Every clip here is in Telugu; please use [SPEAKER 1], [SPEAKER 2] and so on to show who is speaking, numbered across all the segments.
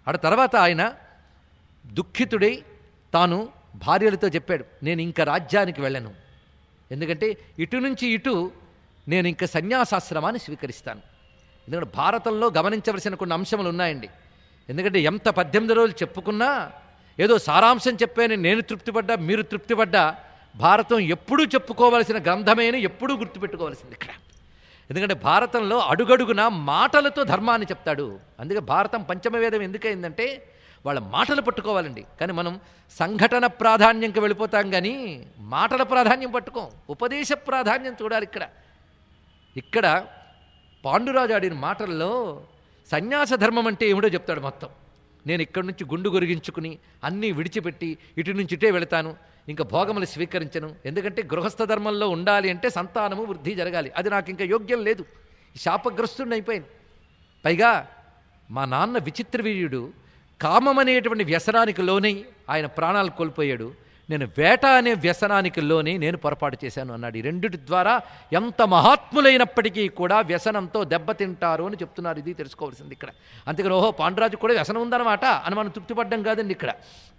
[SPEAKER 1] ఆడ తర్వాత ఆయన దుఃఖితుడై తాను భార్యలతో చెప్పాడు నేను ఇంకా రాజ్యానికి వెళ్ళను ఎందుకంటే ఇటు నుంచి ఇటు నేను ఇంకా సన్యాసాశ్రమాన్ని స్వీకరిస్తాను ఎందుకంటే భారతంలో గమనించవలసిన కొన్ని అంశములు ఉన్నాయండి ఎందుకంటే ఎంత పద్దెనిమిది రోజులు చెప్పుకున్నా ఏదో సారాంశం చెప్పాను నేను తృప్తిపడ్డా మీరు తృప్తిపడ్డా భారతం ఎప్పుడూ చెప్పుకోవలసిన గ్రంథమే అని ఎప్పుడూ గుర్తుపెట్టుకోవాల్సింది ఇక్కడ ఎందుకంటే భారతంలో అడుగడుగున మాటలతో ధర్మాన్ని చెప్తాడు అందుకే భారతం పంచమవేదం ఎందుకైందంటే వాళ్ళ మాటలు పట్టుకోవాలండి కానీ మనం సంఘటన ప్రాధాన్యంకి వెళ్ళిపోతాం కానీ మాటల ప్రాధాన్యం పట్టుకోం ఉపదేశ ప్రాధాన్యం చూడాలి ఇక్కడ ఇక్కడ పాండురాజు ఆడిన మాటల్లో సన్యాస ధర్మం అంటే ఏమిటో చెప్తాడు మొత్తం నేను ఇక్కడి నుంచి గుండు గొరిగించుకుని అన్నీ విడిచిపెట్టి ఇటు నుంచి ఇటే వెళతాను ఇంకా భోగములు స్వీకరించను ఎందుకంటే గృహస్థ ధర్మంలో ఉండాలి అంటే సంతానము వృద్ధి జరగాలి అది నాకు ఇంకా యోగ్యం లేదు శాపగ్రస్తుడిని అయిపోయింది పైగా మా నాన్న విచిత్రవీర్యుడు కామం అనేటువంటి వ్యసనానికి లోనై ఆయన ప్రాణాలు కోల్పోయాడు నేను వేట అనే వ్యసనానికి లోనే నేను పొరపాటు చేశాను అన్నాడు ఈ రెండిటి ద్వారా ఎంత మహాత్ములైనప్పటికీ కూడా వ్యసనంతో దెబ్బతింటారు అని చెప్తున్నారు ఇది తెలుసుకోవాల్సింది ఇక్కడ అంతేకాని ఓహో పాండురాజు కూడా వ్యసనం ఉందన్నమాట అని మనం తృప్తిపడ్డం కాదండి ఇక్కడ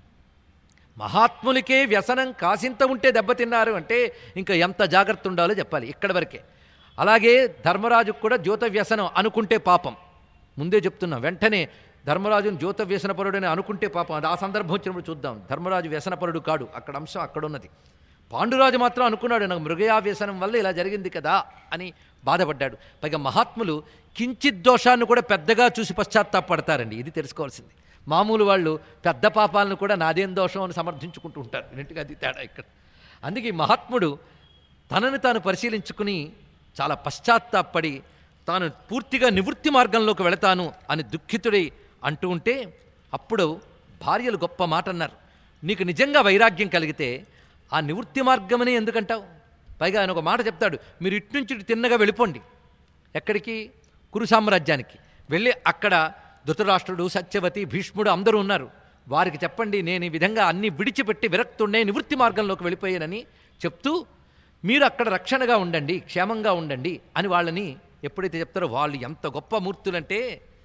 [SPEAKER 1] మహాత్ములకే వ్యసనం కాసింత ఉంటే దెబ్బతిన్నారు అంటే ఇంకా ఎంత జాగ్రత్త ఉండాలో చెప్పాలి ఇక్కడ వరకే అలాగే ధర్మరాజుకు కూడా జ్యోత వ్యసనం అనుకుంటే పాపం ముందే చెప్తున్నా వెంటనే ధర్మరాజును జ్యోత వ్యసనపరుడని అనుకుంటే పాపం అది ఆ సందర్భం వచ్చినప్పుడు చూద్దాం ధర్మరాజు వ్యసనపరుడు కాడు అక్కడ అంశం అక్కడ ఉన్నది పాండురాజు మాత్రం అనుకున్నాడు నాకు మృగయా వ్యసనం వల్ల ఇలా జరిగింది కదా అని బాధపడ్డాడు పైగా మహాత్ములు కించిత్ దోషాన్ని కూడా పెద్దగా చూసి పశ్చాత్తాపడతారండి ఇది తెలుసుకోవాల్సింది మామూలు వాళ్ళు పెద్ద పాపాలను కూడా నాదేం దోషం అని సమర్థించుకుంటూ ఉంటారు ఇంటికి అది తేడా ఇక్కడ అందుకే ఈ మహాత్ముడు తనని తాను పరిశీలించుకుని చాలా పశ్చాత్తాపడి తాను పూర్తిగా నివృత్తి మార్గంలోకి వెళతాను అని దుఃఖితుడై అంటూ ఉంటే అప్పుడు భార్యలు గొప్ప మాట అన్నారు నీకు నిజంగా వైరాగ్యం కలిగితే ఆ నివృత్తి మార్గమని ఎందుకంటావు పైగా ఆయన ఒక మాట చెప్తాడు మీరు ఇటు నుంచి ఇటు తిన్నగా వెళ్ళిపోండి ఎక్కడికి కురు సామ్రాజ్యానికి వెళ్ళి అక్కడ ధృతరాష్ట్రుడు సత్యవతి భీష్ముడు అందరూ ఉన్నారు వారికి చెప్పండి నేను ఈ విధంగా అన్ని విడిచిపెట్టి విరక్తుండే నివృత్తి మార్గంలోకి వెళ్ళిపోయానని చెప్తూ మీరు అక్కడ రక్షణగా ఉండండి క్షేమంగా ఉండండి అని వాళ్ళని ఎప్పుడైతే చెప్తారో వాళ్ళు ఎంత గొప్ప మూర్తులంటే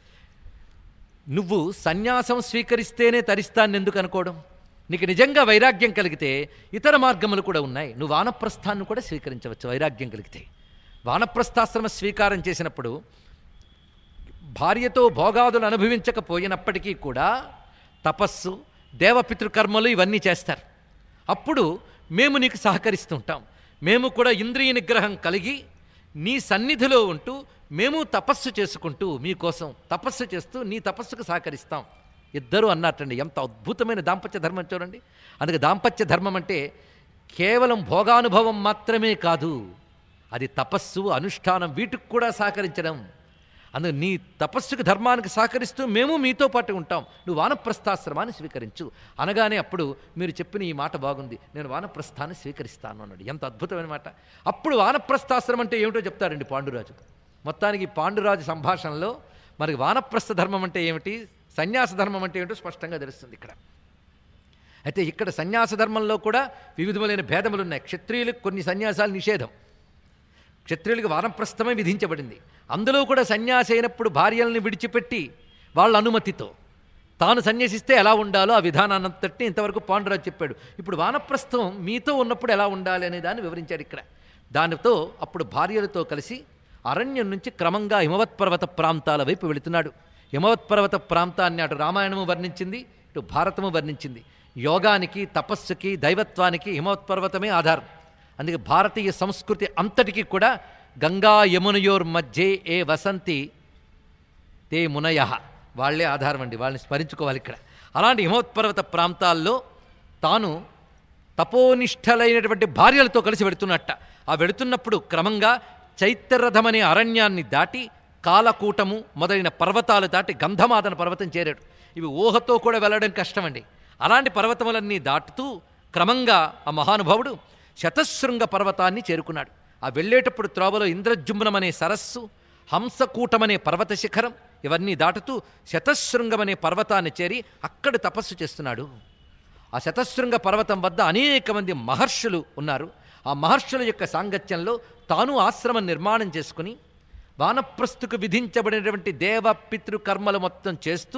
[SPEAKER 1] నువ్వు సన్యాసం స్వీకరిస్తేనే తరిస్తాన్ని ఎందుకు అనుకోవడం నీకు నిజంగా వైరాగ్యం కలిగితే ఇతర మార్గములు కూడా ఉన్నాయి నువ్వు వానప్రస్థాన్ని కూడా స్వీకరించవచ్చు వైరాగ్యం కలిగితే వానప్రస్థాశ్రమ స్వీకారం చేసినప్పుడు భార్యతో భోగాదులు అనుభవించకపోయినప్పటికీ కూడా తపస్సు దేవపితృకర్మలు ఇవన్నీ చేస్తారు అప్పుడు మేము నీకు సహకరిస్తుంటాం మేము కూడా ఇంద్రియ నిగ్రహం కలిగి నీ సన్నిధిలో ఉంటూ మేము తపస్సు చేసుకుంటూ మీకోసం తపస్సు చేస్తూ నీ తపస్సుకు సహకరిస్తాం ఇద్దరూ అన్నట్టండి ఎంత అద్భుతమైన దాంపత్య ధర్మం చూడండి అందుకే దాంపత్య ధర్మం అంటే కేవలం భోగానుభవం మాత్రమే కాదు అది తపస్సు అనుష్ఠానం వీటికి కూడా సహకరించడం అందుకు నీ తపస్సుకు ధర్మానికి సహకరిస్తూ మేము మీతో పాటు ఉంటాం నువ్వు వానప్రస్థాశ్రమాన్ని స్వీకరించు అనగానే అప్పుడు మీరు చెప్పిన ఈ మాట బాగుంది నేను వానప్రస్థాన్ని స్వీకరిస్తాను అన్నాడు ఎంత అద్భుతమైన మాట అప్పుడు వానప్రస్థాశ్రమం అంటే ఏమిటో చెప్తాడండి పాండురాజు మొత్తానికి పాండురాజు సంభాషణలో మనకి వానప్రస్థ ధర్మం అంటే ఏమిటి సన్యాస ధర్మం అంటే ఏమిటో స్పష్టంగా తెలుస్తుంది ఇక్కడ అయితే ఇక్కడ సన్యాస ధర్మంలో కూడా వివిధములైన భేదములు ఉన్నాయి క్షత్రియులకు కొన్ని సన్యాసాలు నిషేధం క్షత్రియులకు వానప్రస్థమే విధించబడింది అందులో కూడా సన్యాసి అయినప్పుడు భార్యల్ని విడిచిపెట్టి వాళ్ళ అనుమతితో తాను సన్యసిస్తే ఎలా ఉండాలో ఆ విధానాన్నంతటి ఇంతవరకు పాండురాజు చెప్పాడు ఇప్పుడు వానప్రస్థం మీతో ఉన్నప్పుడు ఎలా ఉండాలి అనే దాన్ని వివరించాడు ఇక్కడ దానితో అప్పుడు భార్యలతో కలిసి అరణ్యం నుంచి క్రమంగా హిమవత్పర్వత ప్రాంతాల వైపు వెళుతున్నాడు హిమవత్పర్వత ప్రాంతాన్ని అటు రామాయణము వర్ణించింది ఇటు భారతము వర్ణించింది యోగానికి తపస్సుకి దైవత్వానికి హిమవత్పర్వతమే ఆధారం అందుకే భారతీయ సంస్కృతి అంతటికీ కూడా గంగా యమునయోర్ మధ్యే ఏ వసంతి తే మునయ వాళ్ళే ఆధారం అండి వాళ్ళని స్మరించుకోవాలి ఇక్కడ అలాంటి హిమోత్పర్వత ప్రాంతాల్లో తాను తపోనిష్టలైనటువంటి భార్యలతో కలిసి వెడుతున్నట్ట ఆ వెడుతున్నప్పుడు క్రమంగా చైత్యరథం అనే అరణ్యాన్ని దాటి కాలకూటము మొదలైన పర్వతాలు దాటి గంధమాదన పర్వతం చేరాడు ఇవి ఊహతో కూడా వెళ్ళడం కష్టమండి అలాంటి పర్వతములన్నీ దాటుతూ క్రమంగా ఆ మహానుభావుడు శతశృంగ పర్వతాన్ని చేరుకున్నాడు ఆ వెళ్ళేటప్పుడు త్రోవలో ఇంద్రజుమ్నం అనే సరస్సు హంసకూటమనే పర్వత శిఖరం ఇవన్నీ దాటుతూ శతశృంగమనే పర్వతాన్ని చేరి అక్కడ తపస్సు చేస్తున్నాడు ఆ శతశృంగ పర్వతం వద్ద అనేక మంది మహర్షులు ఉన్నారు ఆ మహర్షుల యొక్క సాంగత్యంలో తాను ఆశ్రమం నిర్మాణం చేసుకుని వానప్రస్థుకు విధించబడినటువంటి దేవ పితృ కర్మలు మొత్తం చేస్తూ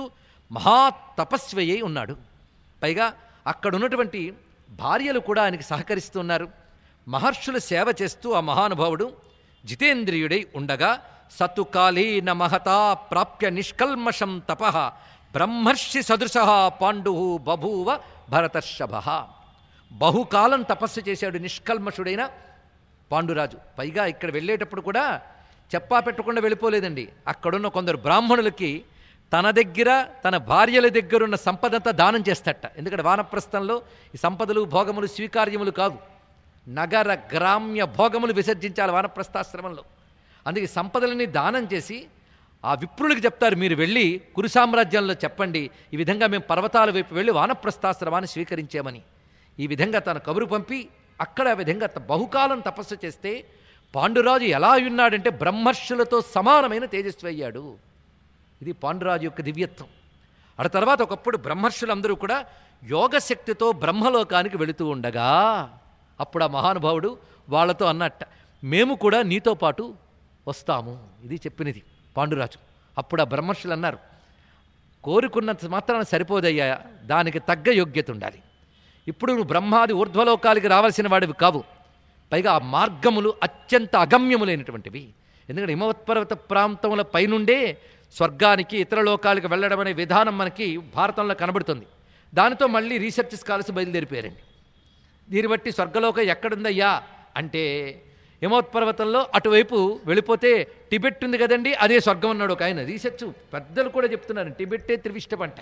[SPEAKER 1] మహా తపస్వి అయి ఉన్నాడు పైగా అక్కడ ఉన్నటువంటి భార్యలు కూడా ఆయనకి సహకరిస్తున్నారు మహర్షుల సేవ చేస్తూ ఆ మహానుభావుడు జితేంద్రియుడై ఉండగా సతుకాలీన మహతా ప్రాప్య నిష్కల్మషం తప బ్రహ్మర్షి సదృశ పాండు బభూవ భరతర్షభ బహుకాలం తపస్సు చేశాడు నిష్కల్మషుడైన పాండురాజు పైగా ఇక్కడ వెళ్ళేటప్పుడు కూడా చెప్పా పెట్టకుండా వెళ్ళిపోలేదండి అక్కడున్న కొందరు బ్రాహ్మణులకి తన దగ్గర తన భార్యల దగ్గరున్న సంపదంతా దానం చేస్తట ఎందుకంటే వానప్రస్థంలో ఈ సంపదలు భోగములు స్వీకార్యములు కావు నగర గ్రామ్య భోగములు విసర్జించాలి వానప్రస్థాశ్రమంలో అందుకే సంపదలని దానం చేసి ఆ విప్రులకు చెప్తారు మీరు వెళ్ళి కురు సామ్రాజ్యంలో చెప్పండి ఈ విధంగా మేము పర్వతాల వైపు వెళ్ళి వానప్రస్థాశ్రమాన్ని స్వీకరించామని ఈ విధంగా తన కబురు పంపి అక్కడ ఆ విధంగా త- బహుకాలం తపస్సు చేస్తే పాండురాజు ఎలా ఉన్నాడంటే బ్రహ్మర్షులతో సమానమైన తేజస్వి అయ్యాడు ఇది పాండురాజు యొక్క దివ్యత్వం ఆ తర్వాత ఒకప్పుడు బ్రహ్మర్షులందరూ కూడా యోగశక్తితో బ్రహ్మలోకానికి వెళుతూ ఉండగా అప్పుడు ఆ మహానుభావుడు వాళ్ళతో అన్నట్ట మేము కూడా నీతో పాటు వస్తాము ఇది చెప్పినది పాండురాజు అప్పుడు ఆ బ్రహ్మర్షులు అన్నారు కోరుకున్నంత మాత్రాన సరిపోదయ్యా దానికి తగ్గ యోగ్యత ఉండాలి ఇప్పుడు నువ్వు బ్రహ్మాది ఊర్ధ్వలోకాలకి రావాల్సిన వాడివి కావు పైగా ఆ మార్గములు అత్యంత అగమ్యములైనటువంటివి ఎందుకంటే హిమవత్పర్వత ప్రాంతముల పైనుండే స్వర్గానికి ఇతర లోకాలకు వెళ్ళడం అనే విధానం మనకి భారతంలో కనబడుతుంది దానితో మళ్ళీ రీసెర్చ్ స్కాలర్స్ బయలుదేరిపోయారండి దీన్ని బట్టి స్వర్గలోకం ఎక్కడుందయ్యా అంటే హిమోత్పర్వతంలో అటువైపు వెళ్ళిపోతే టిబెట్ ఉంది కదండి అదే స్వర్గం అన్నాడు ఒక ఆయన రీసెర్చ్ పెద్దలు కూడా చెప్తున్నారు టిబెట్టే త్రివిష్టపంట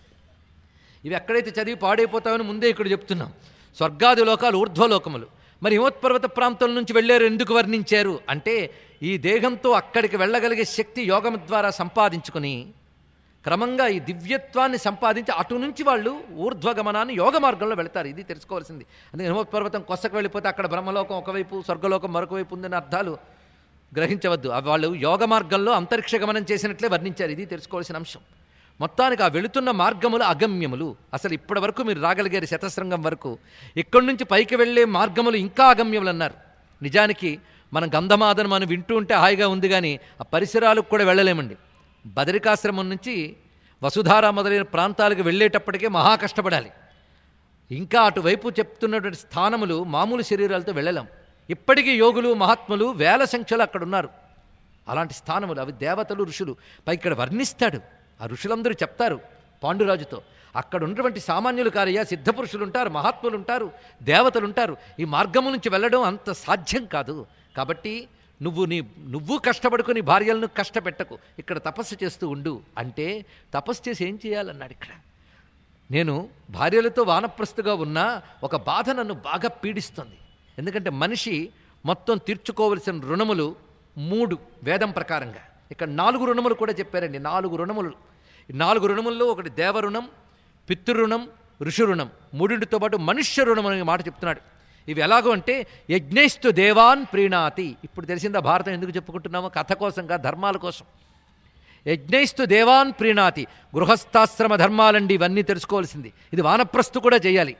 [SPEAKER 1] ఇవి ఎక్కడైతే చదివి పాడైపోతామని ముందే ఇక్కడ చెప్తున్నాం స్వర్గాది లోకాలు ఊర్ధ్వలోకములు మరి హిమోత్పర్వత ప్రాంతం నుంచి వెళ్ళారు ఎందుకు వర్ణించారు అంటే ఈ దేహంతో అక్కడికి వెళ్ళగలిగే శక్తి యోగం ద్వారా సంపాదించుకుని క్రమంగా ఈ దివ్యత్వాన్ని సంపాదించి అటు నుంచి వాళ్ళు ఊర్ధ్వగమనాన్ని యోగ మార్గంలో వెళతారు ఇది తెలుసుకోవాల్సింది అందుకే హిమోత్పర్వతం కొసకు వెళ్ళిపోతే అక్కడ బ్రహ్మలోకం ఒకవైపు స్వర్గలోకం మరొక వైపు ఉందని అర్థాలు గ్రహించవద్దు అవి వాళ్ళు యోగ మార్గంలో అంతరిక్ష గమనం చేసినట్లే వర్ణించారు ఇది తెలుసుకోవాల్సిన అంశం మొత్తానికి ఆ వెళుతున్న మార్గములు అగమ్యములు అసలు ఇప్పటి వరకు మీరు రాగలిగారు శతశృంగం వరకు ఇక్కడి నుంచి పైకి వెళ్ళే మార్గములు ఇంకా అగమ్యములు అన్నారు నిజానికి మనం గంధమాదను మనం వింటూ ఉంటే హాయిగా ఉంది కానీ ఆ పరిసరాలకు కూడా వెళ్ళలేమండి బదరికాశ్రమం నుంచి వసుధార మొదలైన ప్రాంతాలకు వెళ్ళేటప్పటికే మహా కష్టపడాలి ఇంకా అటువైపు చెప్తున్నటువంటి స్థానములు మామూలు శరీరాలతో వెళ్ళలేం ఇప్పటికీ యోగులు మహాత్ములు వేల సంఖ్యలో అక్కడ ఉన్నారు అలాంటి స్థానములు అవి దేవతలు ఋషులు పై ఇక్కడ వర్ణిస్తాడు ఆ ఋషులందరూ చెప్తారు పాండురాజుతో అక్కడ ఉన్నటువంటి సామాన్యులు కారయ్యా సిద్ధపురుషులు ఉంటారు మహాత్ములు ఉంటారు దేవతలు ఉంటారు ఈ మార్గము నుంచి వెళ్ళడం అంత సాధ్యం కాదు కాబట్టి నువ్వు నీ నువ్వు కష్టపడుకుని భార్యలను కష్టపెట్టకు ఇక్కడ తపస్సు చేస్తూ ఉండు అంటే తపస్సు చేసి ఏం చేయాలన్నాడు ఇక్కడ నేను భార్యలతో వానప్రస్తుగా ఉన్నా ఒక బాధ నన్ను బాగా పీడిస్తుంది ఎందుకంటే మనిషి మొత్తం తీర్చుకోవలసిన రుణములు మూడు వేదం ప్రకారంగా ఇక్కడ నాలుగు రుణములు కూడా చెప్పారండి నాలుగు రుణములు ఈ నాలుగు రుణముల్లో ఒకటి దేవరుణం పితృరుణం ఋషి రుణం మూడింటితో పాటు మనుష్య రుణం అనే మాట చెప్తున్నాడు ఇవి ఎలాగో అంటే యజ్ఞైస్తు దేవాన్ ప్రీణాతి ఇప్పుడు తెలిసిందా భారతం ఎందుకు చెప్పుకుంటున్నామో కథ కోసం కాదు ధర్మాల కోసం యజ్ఞైస్తు దేవాన్ ప్రీణాతి గృహస్థాశ్రమ ధర్మాలండి ఇవన్నీ తెలుసుకోవాల్సింది ఇది వానప్రస్థు కూడా చేయాలి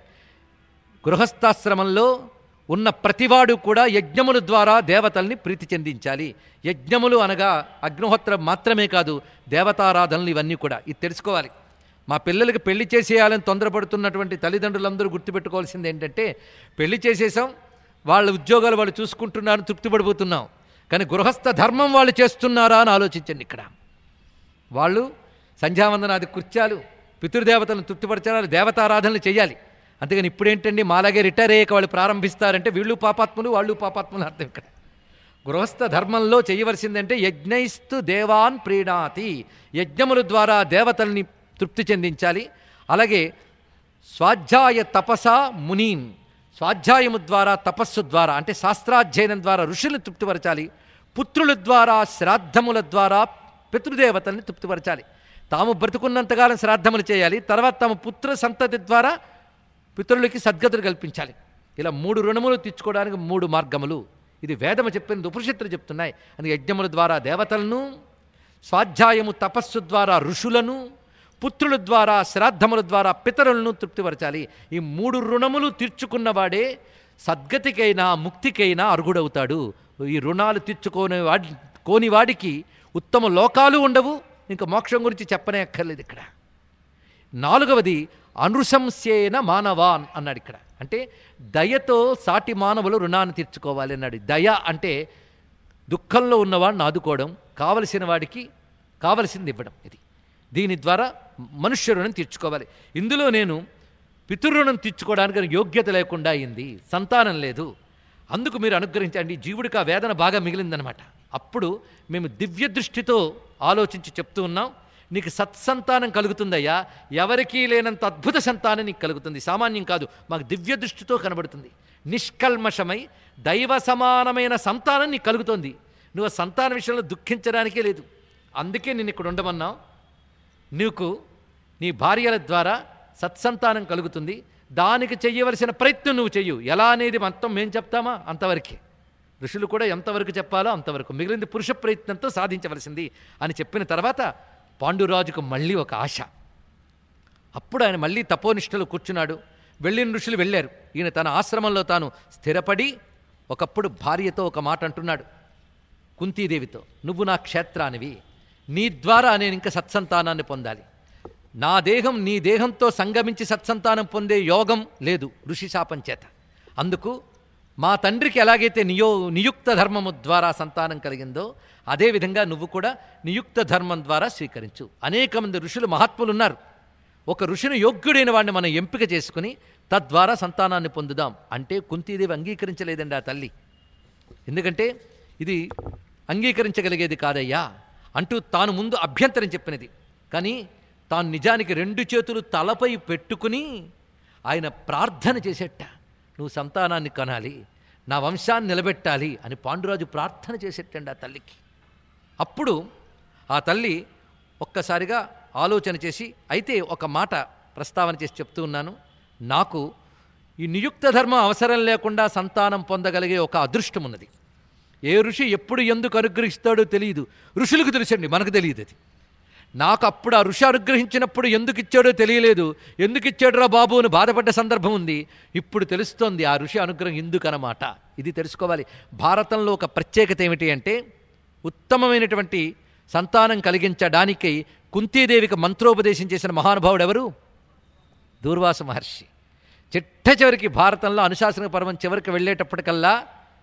[SPEAKER 1] గృహస్థాశ్రమంలో ఉన్న ప్రతివాడు కూడా యజ్ఞముల ద్వారా దేవతల్ని ప్రీతి చెందించాలి యజ్ఞములు అనగా అగ్నిహోత్రం మాత్రమే కాదు దేవతారాధనలు ఇవన్నీ కూడా ఇది తెలుసుకోవాలి మా పిల్లలకి పెళ్లి చేసేయాలని తొందరపడుతున్నటువంటి తల్లిదండ్రులందరూ గుర్తుపెట్టుకోవాల్సింది ఏంటంటే పెళ్లి చేసేసాం వాళ్ళ ఉద్యోగాలు వాళ్ళు చూసుకుంటున్నారు తృప్తిపడిపోతున్నాం కానీ గృహస్థ ధర్మం వాళ్ళు చేస్తున్నారా అని ఆలోచించండి ఇక్కడ వాళ్ళు సంధ్యావందనాది కృత్యాలు పితృదేవతలను తృప్తిపరచాలి దేవతారాధనలు చేయాలి అంతేగాని ఇప్పుడేంటండి మాలాగే రిటైర్ అయ్యాక వాళ్ళు ప్రారంభిస్తారంటే వీళ్ళు పాపాత్ములు వాళ్ళు పాపాత్ములు అర్థం ఇక్కడ గృహస్థ ధర్మంలో చేయవలసిందంటే యజ్ఞైస్తు దేవాన్ ప్రీణాతి యజ్ఞముల ద్వారా దేవతల్ని తృప్తి చెందించాలి అలాగే స్వాధ్యాయ తపస మునీన్ స్వాధ్యాయము ద్వారా తపస్సు ద్వారా అంటే శాస్త్రాధ్యయనం ద్వారా ఋషుల్ని తృప్తిపరచాలి పుత్రుల ద్వారా శ్రాద్ధముల ద్వారా పితృదేవతల్ని తృప్తిపరచాలి తాము బ్రతుకున్నంతకాలం శ్రాద్ధములు చేయాలి తర్వాత తమ పుత్ర సంతతి ద్వారా పితరులకి సద్గతులు కల్పించాలి ఇలా మూడు రుణములు తీర్చుకోవడానికి మూడు మార్గములు ఇది వేదము చెప్పింది ఉపనిషత్తులు చెప్తున్నాయి అందుకే యజ్ఞముల ద్వారా దేవతలను స్వాధ్యాయము తపస్సు ద్వారా ఋషులను పుత్రుల ద్వారా శ్రాద్ధముల ద్వారా పితరులను తృప్తిపరచాలి ఈ మూడు రుణములు తీర్చుకున్నవాడే సద్గతికైనా ముక్తికైనా అర్హుడవుతాడు ఈ రుణాలు తీర్చుకోని వాడి కోని వాడికి ఉత్తమ లోకాలు ఉండవు ఇంకా మోక్షం గురించి చెప్పనే అక్కర్లేదు ఇక్కడ నాలుగవది అనుశంసేన మానవాన్ అన్నాడు ఇక్కడ అంటే దయతో సాటి మానవులు రుణాన్ని తీర్చుకోవాలి అన్నాడు దయ అంటే దుఃఖంలో ఉన్నవాడిని ఆదుకోవడం కావలసిన వాడికి కావలసింది ఇవ్వడం ఇది దీని ద్వారా మనుష్య రుణం తీర్చుకోవాలి ఇందులో నేను పితృరుణం తీర్చుకోవడానికి నాకు యోగ్యత లేకుండా అయింది సంతానం లేదు అందుకు మీరు అనుగ్రహించండి జీవుడికి ఆ వేదన బాగా మిగిలిందనమాట అప్పుడు మేము దివ్య దృష్టితో ఆలోచించి చెప్తూ ఉన్నాం నీకు సత్సంతానం కలుగుతుందయ్యా ఎవరికీ లేనంత అద్భుత సంతానం నీకు కలుగుతుంది సామాన్యం కాదు మాకు దివ్య దృష్టితో కనబడుతుంది నిష్కల్మషమై దైవ సమానమైన సంతానం నీకు కలుగుతుంది నువ్వు ఆ సంతాన విషయంలో దుఃఖించడానికే లేదు అందుకే నేను ఇక్కడ ఉండమన్నావు నీకు నీ భార్యల ద్వారా సత్సంతానం కలుగుతుంది దానికి చెయ్యవలసిన ప్రయత్నం నువ్వు చెయ్యు ఎలా అనేది మొత్తం మేము చెప్తామా అంతవరకే ఋషులు కూడా ఎంతవరకు చెప్పాలో అంతవరకు మిగిలింది పురుష ప్రయత్నంతో సాధించవలసింది అని చెప్పిన తర్వాత పాండురాజుకు మళ్ళీ ఒక ఆశ అప్పుడు ఆయన మళ్ళీ తపోనిష్టలు కూర్చున్నాడు వెళ్ళిన ఋషులు వెళ్ళారు ఈయన తన ఆశ్రమంలో తాను స్థిరపడి ఒకప్పుడు భార్యతో ఒక మాట అంటున్నాడు కుంతీదేవితో నువ్వు నా క్షేత్రానివి నీ ద్వారా నేను ఇంకా సత్సంతానాన్ని పొందాలి నా దేహం నీ దేహంతో సంగమించి సత్సంతానం పొందే యోగం లేదు ఋషి శాపం చేత అందుకు మా తండ్రికి ఎలాగైతే నియో నియుక్త ధర్మము ద్వారా సంతానం కలిగిందో అదేవిధంగా నువ్వు కూడా నియుక్త ధర్మం ద్వారా స్వీకరించు అనేక మంది ఋషులు మహాత్ములు ఉన్నారు ఒక ఋషిని యోగ్యుడైన వాడిని మనం ఎంపిక చేసుకుని తద్వారా సంతానాన్ని పొందుదాం అంటే కుంతీదేవి అంగీకరించలేదండి ఆ తల్లి ఎందుకంటే ఇది అంగీకరించగలిగేది కాదయ్యా అంటూ తాను ముందు అభ్యంతరం చెప్పినది కానీ తాను నిజానికి రెండు చేతులు తలపై పెట్టుకుని ఆయన ప్రార్థన చేసేట నువ్వు సంతానాన్ని కనాలి నా వంశాన్ని నిలబెట్టాలి అని పాండురాజు ప్రార్థన చేసేటండి ఆ తల్లికి అప్పుడు ఆ తల్లి ఒక్కసారిగా ఆలోచన చేసి అయితే ఒక మాట ప్రస్తావన చేసి చెప్తూ ఉన్నాను నాకు ఈ నియుక్త ధర్మం అవసరం లేకుండా సంతానం పొందగలిగే ఒక అదృష్టం ఉన్నది ఏ ఋషి ఎప్పుడు ఎందుకు అనుగ్రహిస్తాడో తెలియదు ఋషులకు తెలుసండి మనకు తెలియదు అది నాకు అప్పుడు ఆ ఋషి అనుగ్రహించినప్పుడు ఎందుకు ఇచ్చాడో తెలియలేదు ఎందుకు ఇచ్చాడురా బాబు అని బాధపడ్డ సందర్భం ఉంది ఇప్పుడు తెలుస్తోంది ఆ ఋషి అనుగ్రహం ఎందుకనమాట ఇది తెలుసుకోవాలి భారతంలో ఒక ప్రత్యేకత ఏమిటి అంటే ఉత్తమమైనటువంటి సంతానం కలిగించడానికి కుంతీదేవికి మంత్రోపదేశం చేసిన మహానుభావుడు ఎవరు దూర్వాస మహర్షి చిట్ట చివరికి భారతంలో అనుశాసన పర్వం చివరికి వెళ్ళేటప్పటికల్లా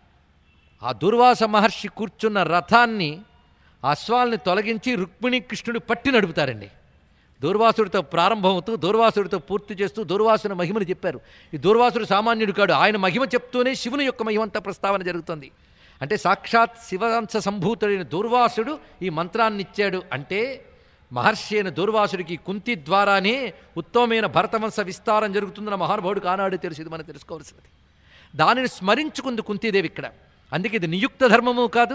[SPEAKER 1] ఆ దుర్వాస మహర్షి కూర్చున్న రథాన్ని ఆ అశ్వాల్ని తొలగించి రుక్మిణి కృష్ణుడు పట్టి నడుపుతారండి దూర్వాసుడితో ప్రారంభమవుతూ దూర్వాసుడితో పూర్తి చేస్తూ దూర్వాసుని మహిమను చెప్పారు ఈ దూర్వాసుడు సామాన్యుడు కాడు ఆయన మహిమ చెప్తూనే శివుని యొక్క మహిమంతా ప్రస్తావన జరుగుతుంది అంటే సాక్షాత్ శివాంశ సంభూతుడైన దూర్వాసుడు ఈ మంత్రాన్ని ఇచ్చాడు అంటే మహర్షి అయిన దూర్వాసుడికి కుంతి ద్వారానే ఉత్తమమైన భరతవంశ విస్తారం జరుగుతుందన్న మహానుభావుడు కానాడు తెలిసి ఇది మనం తెలుసుకోవాల్సినది దానిని స్మరించుకుంది కుంతీదేవి ఇక్కడ అందుకే ఇది నియుక్త ధర్మము కాదు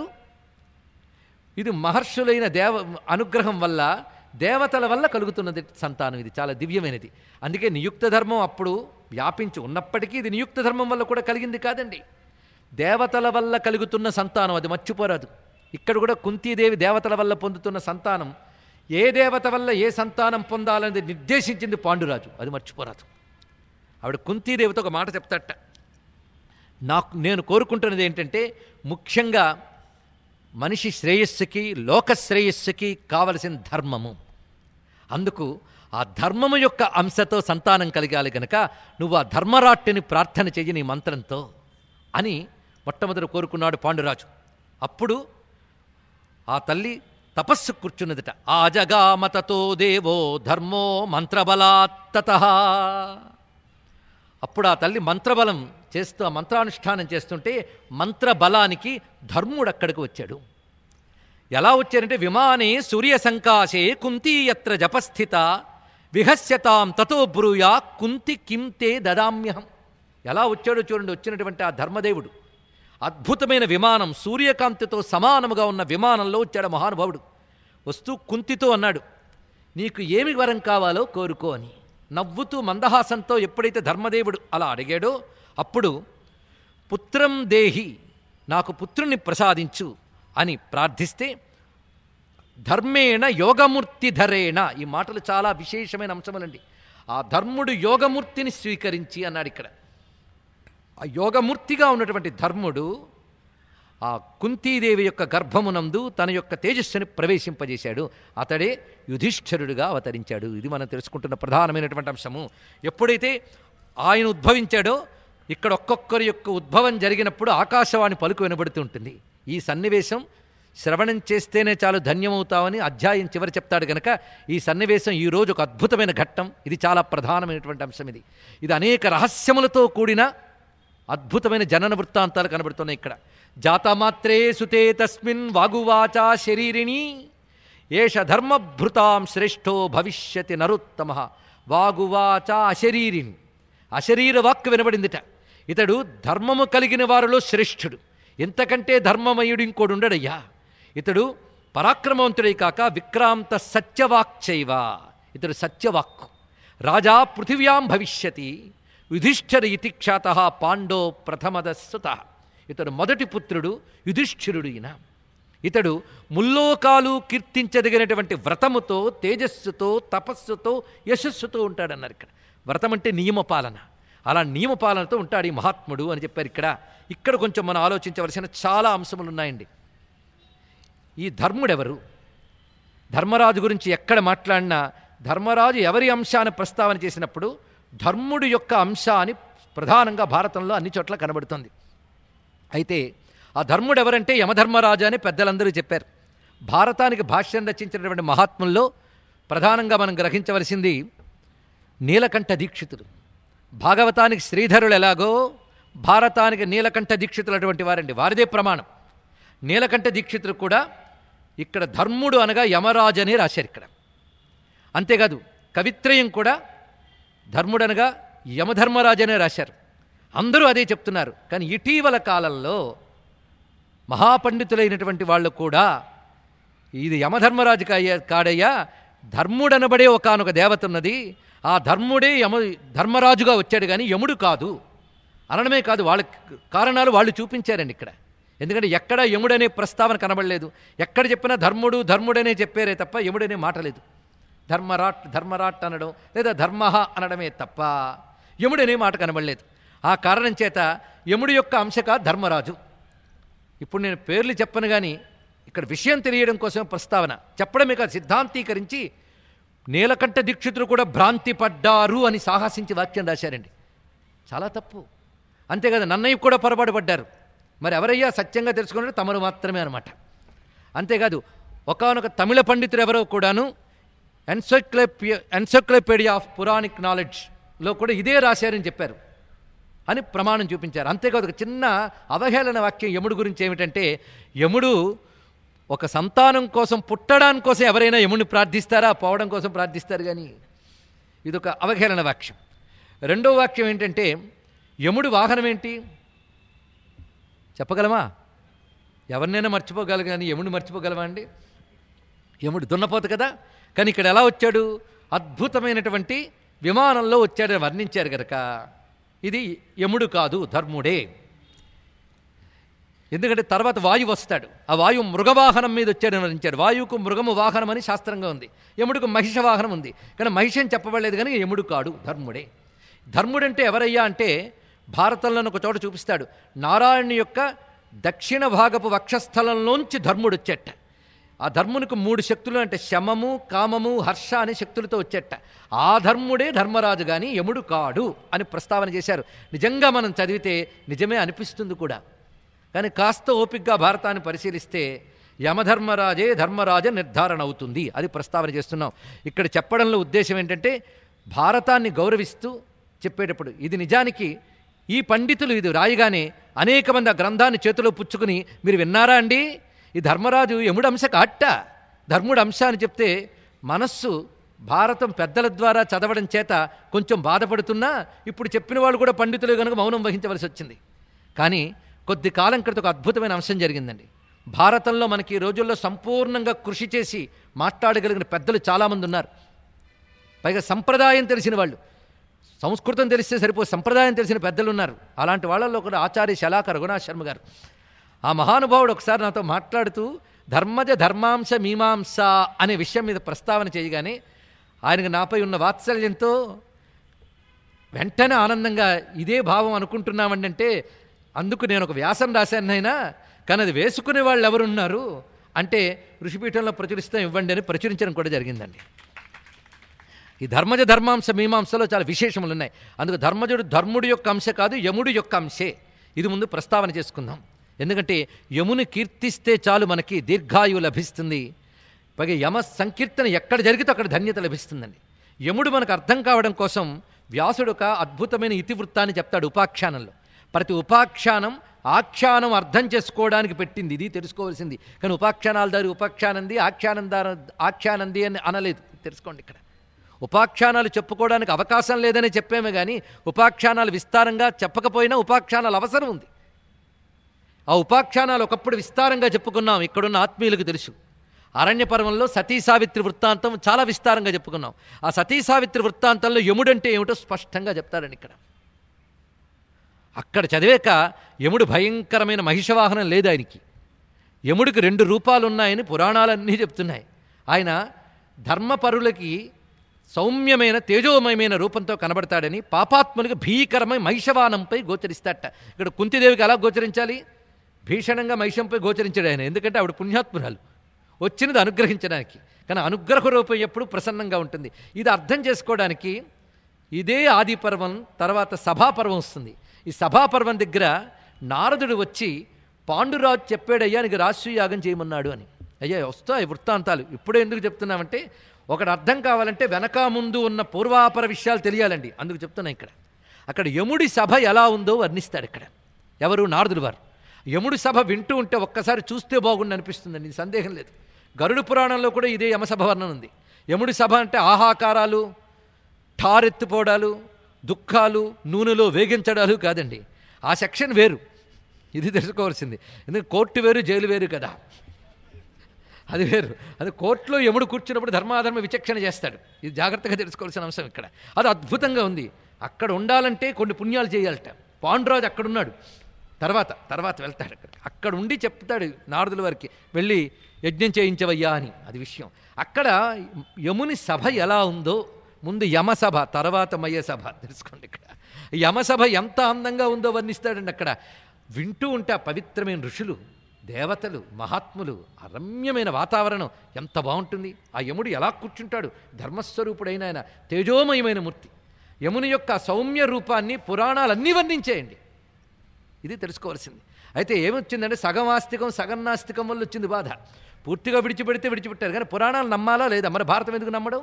[SPEAKER 1] ఇది మహర్షులైన దేవ అనుగ్రహం వల్ల దేవతల వల్ల కలుగుతున్నది సంతానం ఇది చాలా దివ్యమైనది అందుకే నియుక్త ధర్మం అప్పుడు వ్యాపించి ఉన్నప్పటికీ ఇది నియుక్త ధర్మం వల్ల కూడా కలిగింది కాదండి దేవతల వల్ల కలుగుతున్న సంతానం అది మర్చిపోరాదు ఇక్కడ కూడా కుంతీదేవి దేవతల వల్ల పొందుతున్న సంతానం ఏ దేవత వల్ల ఏ సంతానం పొందాలనేది నిర్దేశించింది పాండురాజు అది మర్చిపోరాదు ఆవిడ కుంతీదేవితో ఒక మాట చెప్తాట నాకు నేను కోరుకుంటున్నది ఏంటంటే ముఖ్యంగా మనిషి శ్రేయస్సుకి లోక శ్రేయస్సుకి కావలసిన ధర్మము అందుకు ఆ ధర్మము యొక్క అంశతో సంతానం కలిగాలి గనక నువ్వు ఆ ధర్మరాట్టిని ప్రార్థన చెయ్యి నీ మంత్రంతో అని మొట్టమొదటి కోరుకున్నాడు పాండురాజు అప్పుడు ఆ తల్లి తపస్సు కూర్చున్నదట ఆ జగామతతో దేవో ధర్మో మంత్రబలాత్తత అప్పుడు ఆ తల్లి మంత్రబలం చేస్తూ ఆ మంత్రానుష్ఠానం చేస్తుంటే మంత్రబలానికి ధర్ముడు అక్కడికి వచ్చాడు ఎలా వచ్చారంటే విమానే సూర్య సంకాశే కుంతి యత్ర జపస్థిత విహస్యతాం తతో బ్రూయా కుంతి కింతే దదామ్యహం ఎలా వచ్చాడో చూడండి వచ్చినటువంటి ఆ ధర్మదేవుడు అద్భుతమైన విమానం సూర్యకాంతితో సమానముగా ఉన్న విమానంలో వచ్చాడు మహానుభావుడు వస్తూ కుంతితో అన్నాడు నీకు ఏమి వరం కావాలో కోరుకో అని నవ్వుతూ మందహాసంతో ఎప్పుడైతే ధర్మదేవుడు అలా అడిగాడో అప్పుడు పుత్రం దేహి నాకు పుత్రుని ప్రసాదించు అని ప్రార్థిస్తే ధర్మేణ యోగమూర్తి ధరేణ ఈ మాటలు చాలా విశేషమైన అంశములండి ఆ ధర్ముడు యోగమూర్తిని స్వీకరించి అన్నాడు ఇక్కడ ఆ యోగమూర్తిగా ఉన్నటువంటి ధర్ముడు ఆ కుంతీదేవి యొక్క గర్భమునందు తన యొక్క తేజస్సుని ప్రవేశింపజేశాడు అతడే యుధిష్ఠరుడుగా అవతరించాడు ఇది మనం తెలుసుకుంటున్న ప్రధానమైనటువంటి అంశము ఎప్పుడైతే ఆయన ఉద్భవించాడో ఇక్కడ ఒక్కొక్కరి యొక్క ఉద్భవం జరిగినప్పుడు ఆకాశవాణి పలుకు వినబడుతూ ఉంటుంది ఈ సన్నివేశం శ్రవణం చేస్తేనే చాలు ధన్యమవుతామని అధ్యాయం చివరి చెప్తాడు గనక ఈ సన్నివేశం ఈ రోజు ఒక అద్భుతమైన ఘట్టం ఇది చాలా ప్రధానమైనటువంటి అంశం ఇది ఇది అనేక రహస్యములతో కూడిన అద్భుతమైన జనన వృత్తాంతాలు కనబడుతున్నాయి ఇక్కడ జాతమాత్రే సుతే తస్మిన్ వాగువాచ శరీరిణి ఏష ధర్మభృతాం శ్రేష్ఠో భవిష్యతి నరుత్తమ వాగువాచ అశరీరిణి అశరీర వాక్కు వినబడిందిట ఇతడు ధర్మము కలిగిన వారిలో శ్రేష్ఠుడు ఎంతకంటే ధర్మమయుడు ఇంకోడు ఉండడయ్యా ఇతడు పరాక్రమవంతుడై కాక విక్రాంత సత్యవాక్చైవ ఇతడు సత్యవాక్కు రాజా పృథివ్యాం భవిష్యతి యుధిష్ఠర ఇతి ఖ్యాత పాండో ప్రథమదస్సుత ఇతడు మొదటి పుత్రుడు యుధిష్ఠిరుడు ఈయన ఇతడు ముల్లోకాలు కీర్తించదగినటువంటి వ్రతముతో తేజస్సుతో తపస్సుతో యశస్సుతో ఉంటాడన్నారు ఇక్కడ వ్రతం అంటే నియమపాలన అలా నియమపాలనతో ఉంటాడు ఈ మహాత్ముడు అని చెప్పారు ఇక్కడ ఇక్కడ కొంచెం మనం ఆలోచించవలసిన చాలా అంశములు ఉన్నాయండి ఈ ధర్ముడెవరు ధర్మరాజు గురించి ఎక్కడ మాట్లాడినా ధర్మరాజు ఎవరి అంశాన్ని ప్రస్తావన చేసినప్పుడు ధర్ముడు యొక్క అంశ అని ప్రధానంగా భారతంలో అన్ని చోట్ల కనబడుతుంది అయితే ఆ ధర్ముడు ఎవరంటే యమధర్మరాజు అని పెద్దలందరూ చెప్పారు భారతానికి భాష్యం రచించినటువంటి మహాత్ముల్లో ప్రధానంగా మనం గ్రహించవలసింది నీలకంఠ దీక్షితుడు భాగవతానికి శ్రీధరులు ఎలాగో భారతానికి నీలకంఠ దీక్షితులు అటువంటి వారండి వారిదే ప్రమాణం నీలకంఠ దీక్షితులు కూడా ఇక్కడ ధర్ముడు అనగా యమరాజు అని రాశారు ఇక్కడ అంతేకాదు కవిత్రయం కూడా ధర్ముడనగా యమధర్మరాజు అనే రాశారు అందరూ అదే చెప్తున్నారు కానీ ఇటీవల కాలంలో మహాపండితులైనటువంటి వాళ్ళు కూడా ఇది యమధర్మరాజు కాయ కాడయ్యా ధర్ముడనబడే ఒకనొక దేవత ఉన్నది ఆ ధర్ముడే యమ ధర్మరాజుగా వచ్చాడు కానీ యముడు కాదు అనడమే కాదు వాళ్ళ కారణాలు వాళ్ళు చూపించారండి ఇక్కడ ఎందుకంటే ఎక్కడ యముడనే ప్రస్తావన కనబడలేదు ఎక్కడ చెప్పినా ధర్ముడు ధర్ముడనే చెప్పారే తప్ప యముడనే మాట లేదు ధర్మరాట్ ధర్మరాట్ అనడం లేదా ధర్మ అనడమే తప్ప యముడనే మాట కనబడలేదు ఆ కారణం చేత యముడి యొక్క అంశక ధర్మరాజు ఇప్పుడు నేను పేర్లు చెప్పను కానీ ఇక్కడ విషయం తెలియడం కోసం ప్రస్తావన చెప్పడమే కాదు సిద్ధాంతీకరించి నీలకంఠ దీక్షితులు కూడా భ్రాంతి పడ్డారు అని సాహసించి వాక్యం రాశారండి చాలా తప్పు అంతేకాదు నన్నయ్య కూడా పొరపాటు పడ్డారు మరి ఎవరయ్యా సత్యంగా తెలుసుకున్నారో తమరు మాత్రమే అనమాట అంతేకాదు ఒకనొక తమిళ పండితుడు ఎవరో కూడాను ఎన్సైక్లోపియ ఎన్సైక్లోపీడియా ఆఫ్ పురాణిక్ నాలెడ్జ్లో కూడా ఇదే రాశారని చెప్పారు అని ప్రమాణం చూపించారు అంతేకాదు ఒక చిన్న అవహేళన వాక్యం యముడు గురించి ఏమిటంటే యముడు ఒక సంతానం కోసం పుట్టడానికి కోసం ఎవరైనా యముడిని ప్రార్థిస్తారా పోవడం కోసం ప్రార్థిస్తారు కానీ ఇది ఒక అవహేళన వాక్యం రెండో వాక్యం ఏంటంటే యముడు వాహనం ఏంటి చెప్పగలమా ఎవరినైనా మర్చిపోగలరు కానీ యముడిని మర్చిపోగలమా అండి యముడు దున్నపోత కదా కానీ ఇక్కడ ఎలా వచ్చాడు అద్భుతమైనటువంటి విమానంలో వచ్చాడని వర్ణించారు కనుక ఇది యముడు కాదు ధర్ముడే ఎందుకంటే తర్వాత వాయువు వస్తాడు ఆ వాయువు మృగవాహనం మీద వచ్చాడని వర్ణించాడు వాయువుకు మృగము వాహనం అని శాస్త్రంగా ఉంది యముడికి మహిష వాహనం ఉంది కానీ మహిష అని చెప్పబడలేదు కానీ యముడు కాడు ధర్ముడే ధర్ముడంటే ఎవరయ్యా అంటే భారతంలోని ఒక చోట చూపిస్తాడు నారాయణుని యొక్క దక్షిణ భాగపు వక్షస్థలంలోంచి ధర్ముడు వచ్చేట ఆ ధర్మునికి మూడు శక్తులు అంటే శమము కామము హర్ష అనే శక్తులతో వచ్చేట ఆ ధర్ముడే ధర్మరాజు కానీ యముడు కాడు అని ప్రస్తావన చేశారు నిజంగా మనం చదివితే నిజమే అనిపిస్తుంది కూడా కానీ కాస్త ఓపికగా భారతాన్ని పరిశీలిస్తే యమధర్మరాజే ధర్మరాజ నిర్ధారణ అవుతుంది అది ప్రస్తావన చేస్తున్నాం ఇక్కడ చెప్పడంలో ఉద్దేశం ఏంటంటే భారతాన్ని గౌరవిస్తూ చెప్పేటప్పుడు ఇది నిజానికి ఈ పండితులు ఇది రాయగానే అనేక మంది ఆ గ్రంథాన్ని చేతిలో పుచ్చుకుని మీరు విన్నారా అండి ఈ ధర్మరాజు యముడు అంశ కాట్ట ధర్ముడు అంశ అని చెప్తే మనస్సు భారతం పెద్దల ద్వారా చదవడం చేత కొంచెం బాధపడుతున్నా ఇప్పుడు చెప్పిన వాళ్ళు కూడా పండితులు కనుక మౌనం వహించవలసి వచ్చింది కానీ కొద్ది కాలం క్రితం ఒక అద్భుతమైన అంశం జరిగిందండి భారతంలో మనకి ఈ రోజుల్లో సంపూర్ణంగా కృషి చేసి మాట్లాడగలిగిన పెద్దలు చాలామంది ఉన్నారు పైగా సంప్రదాయం తెలిసిన వాళ్ళు సంస్కృతం తెలిస్తే సరిపో సంప్రదాయం తెలిసిన పెద్దలు ఉన్నారు అలాంటి వాళ్ళల్లో కూడా ఆచార్య శలాక రఘునాథ్ శర్మ గారు ఆ మహానుభావుడు ఒకసారి నాతో మాట్లాడుతూ ధర్మజ ధర్మాంశ మీమాంస అనే విషయం మీద ప్రస్తావన చేయగానే ఆయనకు నాపై ఉన్న వాత్సల్యంతో వెంటనే ఆనందంగా ఇదే భావం అనుకుంటున్నామండి అంటే అందుకు నేను ఒక వ్యాసం రాశానైనా కానీ అది వేసుకునే వాళ్ళు ఎవరున్నారు అంటే ఋషిపీఠంలో ప్రచురిస్తాం ఇవ్వండి అని ప్రచురించడం కూడా జరిగిందండి ఈ ధర్మజ ధర్మాంశ మీమాంసలో చాలా విశేషములు ఉన్నాయి అందుకు ధర్మజుడు ధర్ముడి యొక్క అంశ కాదు యముడి యొక్క అంశే ఇది ముందు ప్రస్తావన చేసుకుందాం ఎందుకంటే యముని కీర్తిస్తే చాలు మనకి దీర్ఘాయువు లభిస్తుంది పైగా యమ సంకీర్తన ఎక్కడ జరిగితే అక్కడ ధన్యత లభిస్తుందండి యముడు మనకు అర్థం కావడం కోసం వ్యాసుడు ఒక అద్భుతమైన ఇతివృత్తాన్ని చెప్తాడు ఉపాఖ్యానంలో ప్రతి ఉపాఖ్యానం ఆఖ్యానం అర్థం చేసుకోవడానికి పెట్టింది ఇది తెలుసుకోవాల్సింది కానీ ఉపాఖ్యానాల దారి ఉపాఖ్యానంది ఆఖ్యానం దారి ఆఖ్యానంది అని అనలేదు తెలుసుకోండి ఇక్కడ ఉపాఖ్యానాలు చెప్పుకోవడానికి అవకాశం లేదని చెప్పామే కానీ ఉపాఖ్యానాలు విస్తారంగా చెప్పకపోయినా ఉపాఖ్యానాలు అవసరం ఉంది ఆ ఉపాఖ్యానాలు ఒకప్పుడు విస్తారంగా చెప్పుకున్నాం ఇక్కడున్న ఆత్మీయులకు తెలుసు అరణ్య పర్వంలో సతీ సావిత్రి వృత్తాంతం చాలా విస్తారంగా చెప్పుకున్నాం ఆ సతీ సావిత్రి వృత్తాంతంలో యముడంటే ఏమిటో స్పష్టంగా చెప్తారని ఇక్కడ అక్కడ చదివాక యముడు భయంకరమైన మహిషవాహనం లేదు ఆయనకి యముడికి రెండు రూపాలు ఉన్నాయని పురాణాలన్నీ చెప్తున్నాయి ఆయన ధర్మపరులకి సౌమ్యమైన తేజోమయమైన రూపంతో కనబడతాడని పాపాత్మునికి భీకరమైన మహిషవానంపై గోచరిస్తాడట ఇక్కడ కుంతిదేవికి ఎలా గోచరించాలి భీషణంగా మహిషంపై గోచరించాడు ఆయన ఎందుకంటే ఆవిడ పుణ్యాత్మురాలు వచ్చినది అనుగ్రహించడానికి కానీ అనుగ్రహ రూపం ఎప్పుడు ప్రసన్నంగా ఉంటుంది ఇది అర్థం చేసుకోవడానికి ఇదే ఆది పర్వం తర్వాత సభాపర్వం వస్తుంది ఈ సభాపర్వం దగ్గర నారదుడు వచ్చి పాండురాజు చెప్పాడయ్యా నీకు రాష్ట్రీయాగం చేయమన్నాడు అని అయ్యా వస్తాయి వృత్తాంతాలు ఇప్పుడే ఎందుకు చెప్తున్నామంటే ఒకటి అర్థం కావాలంటే వెనక ముందు ఉన్న పూర్వాపర విషయాలు తెలియాలండి అందుకు చెప్తున్నా ఇక్కడ అక్కడ యముడి సభ ఎలా ఉందో వర్ణిస్తాడు ఇక్కడ ఎవరు నారదుడు వారు యముడి సభ వింటూ ఉంటే ఒక్కసారి చూస్తే బాగుండి అనిపిస్తుందండి ఇది సందేహం లేదు గరుడు పురాణంలో కూడా ఇదే యమసభ వర్ణన ఉంది యముడి సభ అంటే ఆహాకారాలు ఠారెత్తిపోవడాలు దుఃఖాలు నూనెలో వేగించడాలు కాదండి ఆ సెక్షన్ వేరు ఇది తెలుసుకోవాల్సింది ఎందుకంటే కోర్టు వేరు జైలు వేరు కదా అది వేరు అది కోర్టులో యముడు కూర్చున్నప్పుడు ధర్మాధర్మ విచక్షణ చేస్తాడు ఇది జాగ్రత్తగా తెలుసుకోవాల్సిన అంశం ఇక్కడ అది అద్భుతంగా ఉంది అక్కడ ఉండాలంటే కొన్ని పుణ్యాలు చేయాలట పాండురాజు అక్కడ ఉన్నాడు తర్వాత తర్వాత వెళ్తాడు అక్కడ అక్కడ ఉండి చెప్తాడు నారదుల వారికి వెళ్ళి యజ్ఞం చేయించవయ్యా అని అది విషయం అక్కడ యముని సభ ఎలా ఉందో ముందు యమసభ తర్వాత మయ సభ తెలుసుకోండి ఇక్కడ యమసభ ఎంత అందంగా ఉందో వర్ణిస్తాడండి అక్కడ వింటూ ఉంటే ఆ పవిత్రమైన ఋషులు దేవతలు మహాత్ములు ఆ రమ్యమైన వాతావరణం ఎంత బాగుంటుంది ఆ యముడు ఎలా కూర్చుంటాడు ధర్మస్వరూపుడైన ఆయన తేజోమయమైన మూర్తి యముని యొక్క సౌమ్య రూపాన్ని పురాణాలన్నీ వర్ణించేయండి ఇది తెలుసుకోవాల్సింది అయితే ఏమొచ్చిందంటే సగం ఆస్తికం సగం నాస్తికం వల్ల వచ్చింది బాధ పూర్తిగా విడిచిపెడితే విడిచిపెట్టారు కానీ పురాణాలు నమ్మాలా లేదా మరి భారతం ఎందుకు నమ్మడం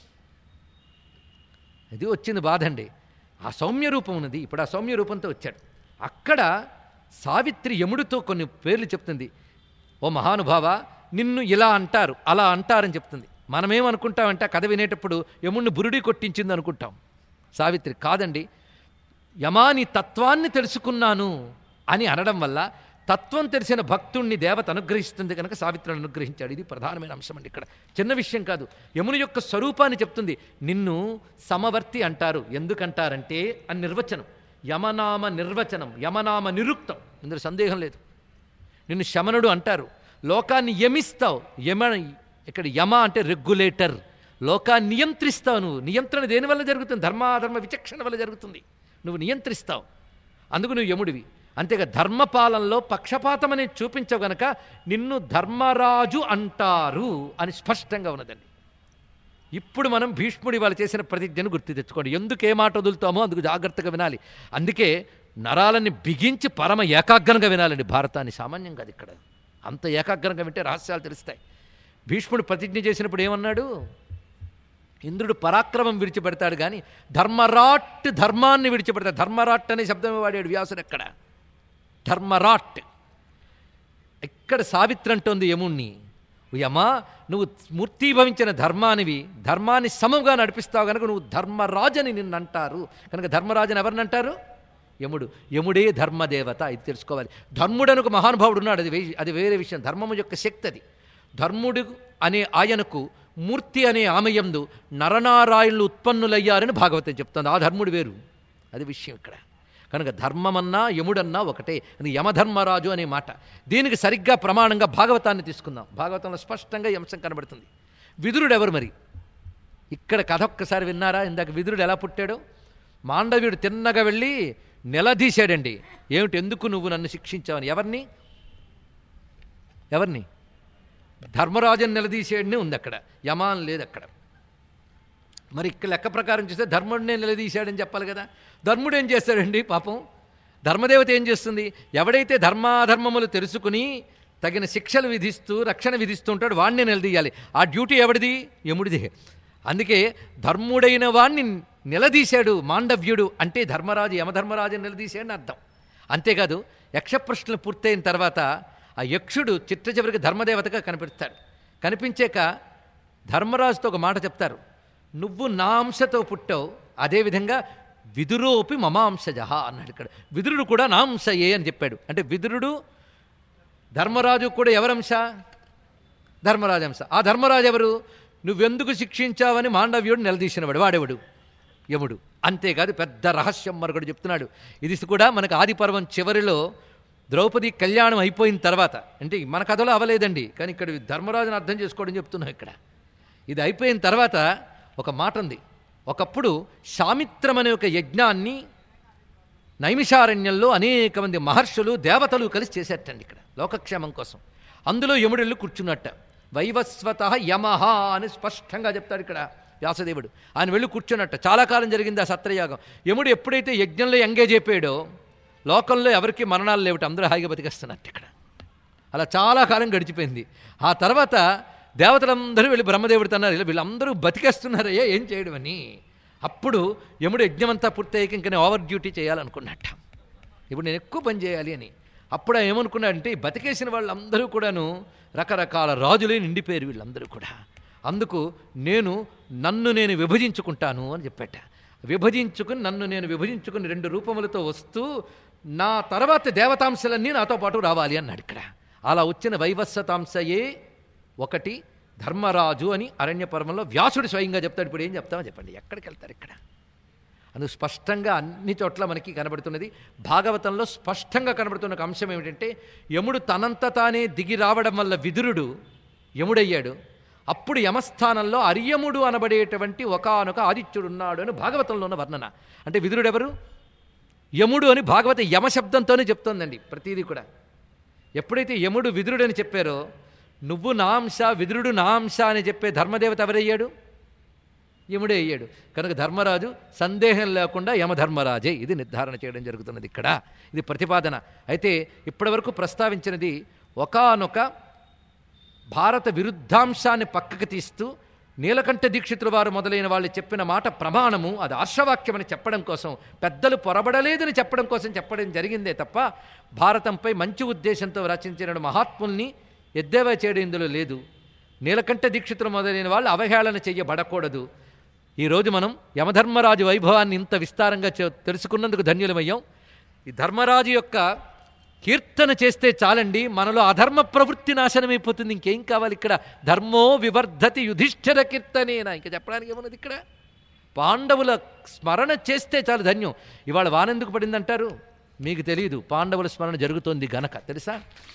[SPEAKER 1] ఇది వచ్చింది బాధ అండి ఆ సౌమ్య రూపం ఉన్నది ఇప్పుడు ఆ సౌమ్య రూపంతో వచ్చాడు అక్కడ సావిత్రి యముడితో కొన్ని పేర్లు చెప్తుంది ఓ మహానుభావ నిన్ను ఇలా అంటారు అలా అంటారని చెప్తుంది మనమేమనుకుంటామంటే ఆ కథ వినేటప్పుడు యముడిని బురుడి కొట్టించింది అనుకుంటాం సావిత్రి కాదండి యమాని తత్వాన్ని తెలుసుకున్నాను అని అనడం వల్ల తత్వం తెలిసిన భక్తుణ్ణి దేవత అనుగ్రహిస్తుంది కనుక సావిత్రిని అనుగ్రహించాడు ఇది ప్రధానమైన అంశం అండి ఇక్కడ చిన్న విషయం కాదు యముని యొక్క స్వరూపాన్ని చెప్తుంది నిన్ను సమవర్తి అంటారు ఎందుకంటారంటే అని నిర్వచనం యమనామ నిర్వచనం యమనామ నిరుక్తం ఇందులో సందేహం లేదు నిన్ను శమనుడు అంటారు లోకాన్ని యమిస్తావు యమ ఇక్కడ యమ అంటే రెగ్యులేటర్ లోకాన్ని నియంత్రిస్తావు నువ్వు నియంత్రణ దేనివల్ల జరుగుతుంది ధర్మాధర్మ విచక్షణ వల్ల జరుగుతుంది నువ్వు నియంత్రిస్తావు అందుకు నువ్వు యముడివి అంతేగా ధర్మపాలనలో పక్షపాతం అనేది చూపించవు గనక నిన్ను ధర్మరాజు అంటారు అని స్పష్టంగా ఉన్నదండి ఇప్పుడు మనం భీష్ముడి వాళ్ళు చేసిన ప్రతిజ్ఞను గుర్తు తెచ్చుకోండి ఎందుకు ఏ మాట వదులుతామో అందుకు జాగ్రత్తగా వినాలి అందుకే నరాలని బిగించి పరమ ఏకాగ్రంగా వినాలండి భారతాన్ని సామాన్యం కాదు ఇక్కడ అంత ఏకాగ్రంగా వింటే రహస్యాలు తెలుస్తాయి భీష్ముడు ప్రతిజ్ఞ చేసినప్పుడు ఏమన్నాడు ఇంద్రుడు పరాక్రమం విడిచిపెడతాడు కానీ ధర్మరాట్ ధర్మాన్ని విడిచిపెడతాడు ధర్మరాట్ అనే శబ్దమే వాడాడు వ్యాసుడు ఎక్కడ ధర్మరాట్ ఇక్కడ సావిత్రి అంటోంది యముణ్ణి యమా నువ్వు మూర్తీభవించిన ధర్మానివి ధర్మాన్ని సమముగా నడిపిస్తావు కనుక నువ్వు ధర్మరాజని నిన్ను అంటారు కనుక ధర్మరాజుని ఎవరిని అంటారు యముడు యముడే ధర్మదేవత ఇది తెలుసుకోవాలి ధర్ముడు అని ఒక మహానుభావుడు ఉన్నాడు అది వే- అది వేరే విషయం ధర్మము యొక్క శక్తి అది ధర్ముడు అనే ఆయనకు మూర్తి అనే ఆమయందు నరనారాయణులు ఉత్పన్నులయ్యారని భాగవతం చెప్తుంది ఆ ధర్ముడు వేరు అది విషయం ఇక్కడ కనుక ధర్మమన్నా యముడన్నా ఒకటే అది యమధర్మరాజు అనే మాట దీనికి సరిగ్గా ప్రమాణంగా భాగవతాన్ని తీసుకుందాం భాగవతంలో స్పష్టంగా ఈ అంశం కనబడుతుంది విదురుడు ఎవరు మరి ఇక్కడ కథ ఒక్కసారి విన్నారా ఇందాక విదురుడు ఎలా పుట్టాడో మాండవ్యుడు తిన్నగా వెళ్ళి నిలదీశాడండి ఏమిటి ఎందుకు నువ్వు నన్ను శిక్షించావని ఎవరిని ఎవరిని ధర్మరాజుని నిలదీసేయడనే ఉంది అక్కడ యమాన్ లేదు అక్కడ మరి ఇక్కడ లెక్క ప్రకారం చూస్తే ధర్ముడినే నిలదీశాడని చెప్పాలి కదా ధర్ముడు ఏం చేస్తాడండి పాపం ధర్మదేవత ఏం చేస్తుంది ఎవడైతే ధర్మాధర్మములు తెలుసుకుని తగిన శిక్షలు విధిస్తూ రక్షణ విధిస్తూ ఉంటాడు వాడిని నిలదీయాలి ఆ డ్యూటీ ఎవడిది యముడిదే అందుకే ధర్ముడైన వాణ్ణి నిలదీశాడు మాండవ్యుడు అంటే ధర్మరాజు యమధర్మరాజు నిలదీశాడని అర్థం అంతేకాదు యక్షప్రశ్నలు పూర్తయిన తర్వాత ఆ యక్షుడు చిట్ట చివరికి ధర్మదేవతగా కనిపిస్తాడు కనిపించాక ధర్మరాజుతో ఒక మాట చెప్తారు నువ్వు నా అంశతో పుట్టావు అదేవిధంగా విదురోపి మమాంశజ అన్నాడు ఇక్కడ విదురుడు కూడా నా అంశయే అని చెప్పాడు అంటే విదురుడు ధర్మరాజు కూడా ఎవరంశ ధర్మరాజు అంశ ఆ ధర్మరాజు ఎవరు నువ్వెందుకు శిక్షించావని మాండవ్యుడు నిలదీసినవాడు వాడెవడు యముడు అంతేకాదు పెద్ద రహస్యం మరొకడు చెప్తున్నాడు ఇది కూడా మనకు ఆదిపర్వం చివరిలో ద్రౌపది కళ్యాణం అయిపోయిన తర్వాత అంటే మన కథలో అవలేదండి కానీ ఇక్కడ ధర్మరాజుని అర్థం చేసుకోవడం చెప్తున్నాం ఇక్కడ ఇది అయిపోయిన తర్వాత ఒక మాట ఉంది ఒకప్పుడు శామిత్రం అనే ఒక యజ్ఞాన్ని నైమిషారణ్యంలో అనేక మంది మహర్షులు దేవతలు కలిసి చేసేటండి ఇక్కడ లోకక్షేమం కోసం అందులో యముడెళ్ళి కూర్చున్నట్ట వైవస్వత యమహ అని స్పష్టంగా చెప్తాడు ఇక్కడ వ్యాసదేవుడు ఆయన వెళ్ళి కూర్చున్నట్ట చాలా కాలం జరిగింది ఆ సత్రయాగం యముడు ఎప్పుడైతే యజ్ఞంలో ఎంగేజ్ అయిపోయాడో లోకంలో ఎవరికి మరణాలు లేవట అందరూ హాయిగా బతికేస్తున్నట్టు ఇక్కడ అలా చాలా కాలం గడిచిపోయింది ఆ తర్వాత దేవతలందరూ వెళ్ళి బ్రహ్మదేవుడితో అన్నారు ఇలా వీళ్ళందరూ బతికేస్తున్నారయ్యా ఏం చేయడం అని అప్పుడు యముడు యజ్ఞమంతా పూర్తయ్యాక ఇంకా నేను ఓవర్ డ్యూటీ చేయాలనుకున్నట్ట ఇప్పుడు నేను ఎక్కువ పని చేయాలి అని అప్పుడు ఆయన ఏమనుకున్నాడంటే ఈ బతికేసిన వాళ్ళందరూ కూడాను రకరకాల రాజులే నిండిపోయారు వీళ్ళందరూ కూడా అందుకు నేను నన్ను నేను విభజించుకుంటాను అని చెప్పాట విభజించుకుని నన్ను నేను విభజించుకుని రెండు రూపములతో వస్తూ నా తర్వాత దేవతాంశలన్నీ నాతో పాటు రావాలి అన్నాడు ఇక్కడ అలా వచ్చిన వైవస్వతాంశయే ఒకటి ధర్మరాజు అని అరణ్యపర్వంలో వ్యాసుడు స్వయంగా చెప్తాడు ఇప్పుడు ఏం చెప్తామో చెప్పండి ఎక్కడికి వెళ్తారు ఇక్కడ అందుకు స్పష్టంగా అన్ని చోట్ల మనకి కనబడుతున్నది భాగవతంలో స్పష్టంగా కనబడుతున్న ఒక అంశం ఏమిటంటే యముడు తనంత తానే దిగి రావడం వల్ల విదురుడు యముడయ్యాడు అప్పుడు యమస్థానంలో అర్యముడు అనబడేటువంటి ఒకానొక ఆదిత్యుడు ఉన్నాడు అని భాగవతంలో ఉన్న వర్ణన అంటే విదురుడు ఎవరు యముడు అని భాగవత యమ శబ్దంతోనే చెప్తోందండి ప్రతిదీ కూడా ఎప్పుడైతే యముడు విదురుడని చెప్పారో నువ్వు నా అంశ విదురుడు నా అంశ అని చెప్పే ధర్మదేవత ఎవరయ్యాడు యముడే అయ్యాడు కనుక ధర్మరాజు సందేహం లేకుండా యమధర్మరాజే ఇది నిర్ధారణ చేయడం జరుగుతున్నది ఇక్కడ ఇది ప్రతిపాదన అయితే ఇప్పటివరకు ప్రస్తావించినది ఒకానొక భారత విరుద్ధాంశాన్ని పక్కకు తీస్తూ నీలకంఠ దీక్షితుల వారు మొదలైన వాళ్ళు చెప్పిన మాట ప్రమాణము అది ఆర్షవాక్యమని చెప్పడం కోసం పెద్దలు పొరబడలేదని చెప్పడం కోసం చెప్పడం జరిగిందే తప్ప భారతంపై మంచి ఉద్దేశంతో రచించిన మహాత్ముల్ని ఎద్దేవా చేయడం ఇందులో లేదు నీలకంఠ దీక్షితులు మొదలైన వాళ్ళు అవహేళన చెయ్యబడకూడదు ఈరోజు మనం యమధర్మరాజు వైభవాన్ని ఇంత విస్తారంగా చె- తెలుసుకున్నందుకు ధన్యులమయ్యాం ఈ ధర్మరాజు యొక్క కీర్తన చేస్తే చాలండి మనలో అధర్మ ప్రవృత్తి నాశనమైపోతుంది ఇంకేం కావాలి ఇక్కడ ధర్మో వివర్ధతి యుధిష్ఠిర కీర్తనేనా ఇంకా చెప్పడానికి ఏమున్నది ఇక్కడ పాండవుల స్మరణ చేస్తే చాలు ధన్యం ఇవాళ వానెందుకు పడిందంటారు మీకు తెలియదు పాండవుల స్మరణ జరుగుతోంది గనక తెలుసా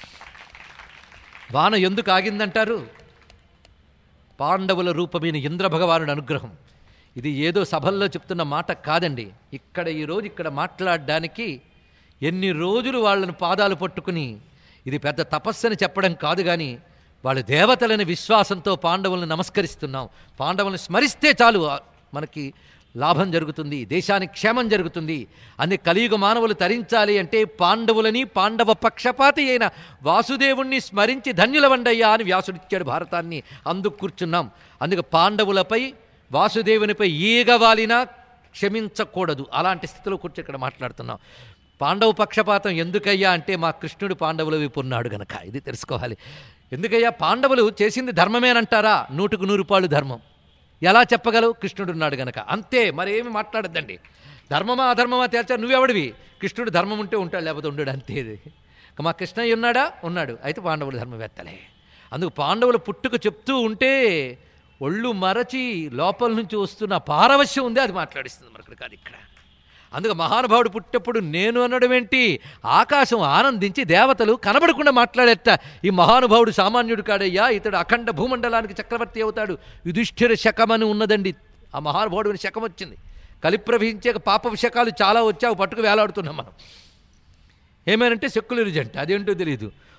[SPEAKER 1] వాన ఎందుకు ఆగిందంటారు పాండవుల రూపమైన ఇంద్ర భగవానుడి అనుగ్రహం ఇది ఏదో సభల్లో చెప్తున్న మాట కాదండి ఇక్కడ ఈరోజు ఇక్కడ మాట్లాడడానికి ఎన్ని రోజులు వాళ్ళని పాదాలు పట్టుకుని ఇది పెద్ద తపస్సని చెప్పడం కాదు కానీ వాళ్ళు దేవతలని విశ్వాసంతో పాండవులను నమస్కరిస్తున్నాం పాండవులను స్మరిస్తే చాలు ఆ- మనకి లాభం జరుగుతుంది దేశానికి క్షేమం జరుగుతుంది అన్ని కలియుగ మానవులు తరించాలి అంటే పాండవులని పాండవ పక్షపాతి అయిన వాసుదేవుణ్ణి స్మరించి ధన్యులవండయ్యా అని వ్యాసుడిచ్చాడు భారతాన్ని అందుకు కూర్చున్నాం అందుకు పాండవులపై వాసుదేవునిపై ఈగవాలినా క్షమించకూడదు అలాంటి స్థితిలో కూర్చొని ఇక్కడ మాట్లాడుతున్నాం పాండవ పక్షపాతం ఎందుకయ్యా అంటే మా కృష్ణుడు పాండవుల వైపు ఉన్నాడు గనక ఇది తెలుసుకోవాలి ఎందుకయ్యా పాండవులు చేసింది ధర్మమేనంటారా నూటుకు నూరు పాళ్ళు ధర్మం ఎలా చెప్పగలవు కృష్ణుడు ఉన్నాడు గనక అంతే మరేమి మాట్లాడద్దండి ధర్మమా అధర్మమా తేల్చా నువ్వెవడివి కృష్ణుడు ధర్మం ఉంటే ఉంటాడు లేకపోతే ఉండడు అంతే ఇది ఇక మా కృష్ణయ్య ఉన్నాడా ఉన్నాడు అయితే పాండవులు ధర్మవేత్తలే అందుకు పాండవుల పుట్టుక చెప్తూ ఉంటే ఒళ్ళు మరచి లోపల నుంచి వస్తున్న పారవశ్యం ఉంది అది మాట్లాడిస్తుంది మనకు కాదు ఇక్కడ అందుకు మహానుభావుడు పుట్టప్పుడు నేను అనడం ఏంటి ఆకాశం ఆనందించి దేవతలు కనబడకుండా మాట్లాడేట ఈ మహానుభావుడు సామాన్యుడు కాడయ్యా ఇతడు అఖండ భూమండలానికి చక్రవర్తి అవుతాడు యుధిష్ఠిర శకమని ఉన్నదండి ఆ మహానుభావుడిని శకం వచ్చింది కలి ప్రవహించే పాప శకాలు చాలా వచ్చావు పట్టుకు వేలాడుతున్నాం మనం ఏమేనంటే సెక్యులర్ జంట అదేంటో తెలియదు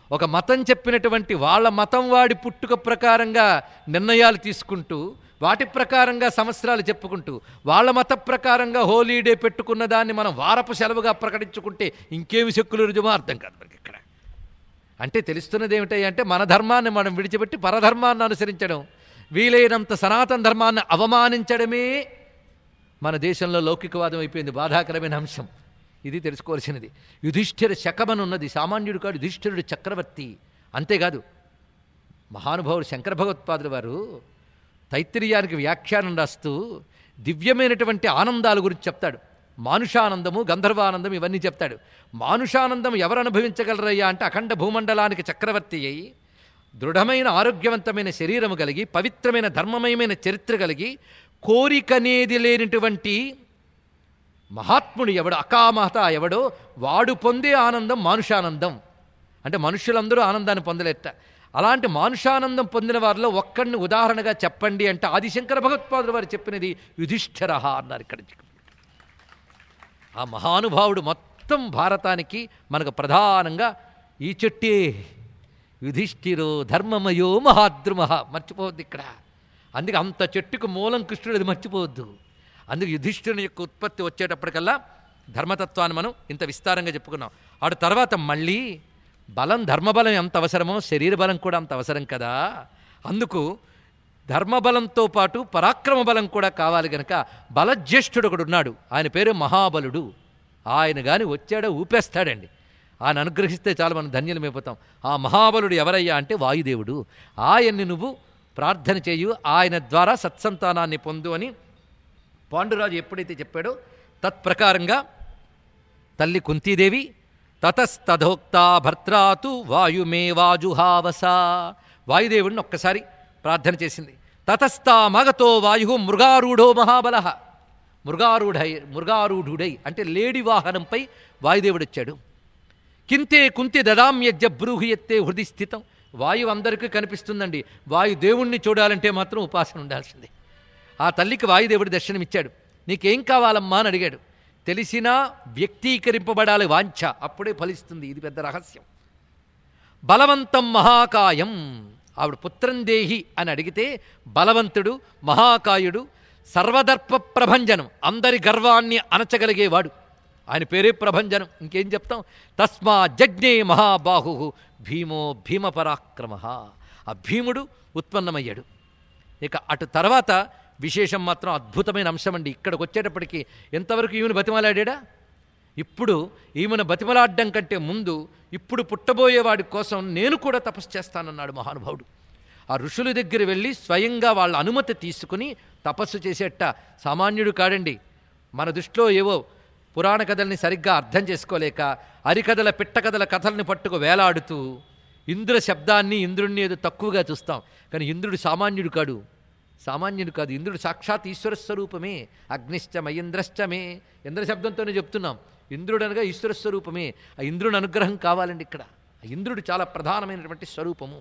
[SPEAKER 1] ఒక మతం చెప్పినటువంటి వాళ్ళ మతం వాడి పుట్టుక ప్రకారంగా నిర్ణయాలు తీసుకుంటూ వాటి ప్రకారంగా సంవత్సరాలు చెప్పుకుంటూ వాళ్ళ మత ప్రకారంగా హోలీడే పెట్టుకున్న దాన్ని మనం వారపు సెలవుగా ప్రకటించుకుంటే ఇంకేమి సెక్కులరిజమో అర్థం కాదు మనకి ఇక్కడ అంటే తెలుస్తున్నది ఏమిటి అంటే మన ధర్మాన్ని మనం విడిచిపెట్టి పరధర్మాన్ని అనుసరించడం వీలైనంత సనాతన ధర్మాన్ని అవమానించడమే మన దేశంలో లౌకికవాదం అయిపోయింది బాధాకరమైన అంశం ఇది తెలుసుకోవాల్సినది యుధిష్ఠిర శకమని ఉన్నది సామాన్యుడు కాడు యుధిష్ఠిరుడు చక్రవర్తి అంతేకాదు మహానుభావుడు శంకర భగవత్పాదుల వారు తైత్తిరీయానికి వ్యాఖ్యానం రాస్తూ దివ్యమైనటువంటి ఆనందాల గురించి చెప్తాడు మానుషానందము గంధర్వానందం ఇవన్నీ చెప్తాడు మానుషానందం ఎవరు అనుభవించగలరయ్యా అంటే అఖండ భూమండలానికి చక్రవర్తి అయి దృఢమైన ఆరోగ్యవంతమైన శరీరము కలిగి పవిత్రమైన ధర్మమయమైన చరిత్ర కలిగి కోరికనేది లేనటువంటి మహాత్ముడు ఎవడు అకామహత ఎవడో వాడు పొందే ఆనందం మానుషానందం అంటే మనుషులందరూ ఆనందాన్ని పొందలేట అలాంటి మానుషానందం పొందిన వారిలో ఒక్కడిని ఉదాహరణగా చెప్పండి అంటే ఆదిశంకర భగవత్పాదులు వారు చెప్పినది యుధిష్ఠిర అన్నారు ఇక్కడ ఆ మహానుభావుడు మొత్తం భారతానికి మనకు ప్రధానంగా ఈ చెట్టే యుధిష్ఠిరో ధర్మమయో మహాద్రుమహ మర్చిపోవద్దు ఇక్కడ అందుకే అంత చెట్టుకు మూలం కృష్ణుడు అది మర్చిపోవద్దు అందుకే యుధిష్ఠిరుని యొక్క ఉత్పత్తి వచ్చేటప్పటికల్లా ధర్మతత్వాన్ని మనం ఇంత విస్తారంగా చెప్పుకున్నాం ఆడు తర్వాత మళ్ళీ బలం ధర్మబలం ఎంత అవసరమో శరీర బలం కూడా అంత అవసరం కదా అందుకు ధర్మబలంతో పాటు పరాక్రమ బలం కూడా కావాలి గనక బలజ్యేష్ఠుడు ఒకడు ఉన్నాడు ఆయన పేరు మహాబలుడు ఆయన గాని వచ్చాడో ఊపేస్తాడండి ఆయన అనుగ్రహిస్తే చాలు మనం ధన్యులమైపోతాం ఆ మహాబలుడు ఎవరయ్యా అంటే వాయుదేవుడు ఆయన్ని నువ్వు ప్రార్థన చేయు ఆయన ద్వారా సత్సంతానాన్ని పొందు అని పాండురాజు ఎప్పుడైతే చెప్పాడో తత్ప్రకారంగా తల్లి కుంతీదేవి తతస్తధోక్తా భర్త్రాతు వాయుమే వాజుహావస వాయుదేవుడిని ఒక్కసారి ప్రార్థన చేసింది తతస్థా మగతో వాయు మృగారూఢో మహాబల మృగారూఢై మృగారూఢుడై అంటే లేడి వాహనంపై వాయుదేవుడు వచ్చాడు కింతే కుంతి దదామ్యజ్జ బ్రూహి ఎత్తే హృది స్థితం వాయువు అందరికీ కనిపిస్తుందండి వాయుదేవుణ్ణి చూడాలంటే మాత్రం ఉపాసన ఉండాల్సిందే ఆ తల్లికి వాయుదేవుడు దర్శనమిచ్చాడు నీకేం కావాలమ్మా అని అడిగాడు తెలిసినా వ్యక్తీకరింపబడాలి వాంఛ అప్పుడే ఫలిస్తుంది ఇది పెద్ద రహస్యం బలవంతం మహాకాయం ఆవిడ పుత్రం దేహి అని అడిగితే బలవంతుడు మహాకాయుడు సర్వదర్ప ప్రభంజనం అందరి గర్వాన్ని అణచగలిగేవాడు ఆయన పేరే ప్రభంజనం ఇంకేం చెప్తాం తస్మా జజ్ఞే మహాబాహు భీమో భీమపరాక్రమ ఆ భీముడు ఉత్పన్నమయ్యాడు ఇక అటు తర్వాత విశేషం మాత్రం అద్భుతమైన అంశం అండి ఇక్కడికి వచ్చేటప్పటికి ఎంతవరకు ఈమెను బతిమలాడా ఇప్పుడు ఈమెను బతిమలాడడం కంటే ముందు ఇప్పుడు పుట్టబోయేవాడి కోసం నేను కూడా తపస్సు చేస్తానన్నాడు మహానుభావుడు ఆ ఋషుల దగ్గర వెళ్ళి స్వయంగా వాళ్ళ అనుమతి తీసుకుని తపస్సు చేసేట సామాన్యుడు కాడండి మన దృష్టిలో ఏవో పురాణ కథల్ని సరిగ్గా అర్థం చేసుకోలేక అరికథల పిట్టకథల కథల్ని పట్టుకు వేలాడుతూ ఇంద్ర శబ్దాన్ని ఇంద్రుణ్ణి ఏదో తక్కువగా చూస్తాం కానీ ఇంద్రుడు సామాన్యుడు కాడు సామాన్యుడు కాదు ఇంద్రుడు సాక్షాత్ ఈశ్వర స్వరూపమే అగ్నిశ్చమయింద్రశ్చమే ఇంద్ర శబ్దంతోనే చెప్తున్నాం ఇంద్రుడు అనగా ఈశ్వర స్వరూపమే ఆ ఇంద్రుని అనుగ్రహం కావాలండి ఇక్కడ ఆ ఇంద్రుడు చాలా ప్రధానమైనటువంటి స్వరూపము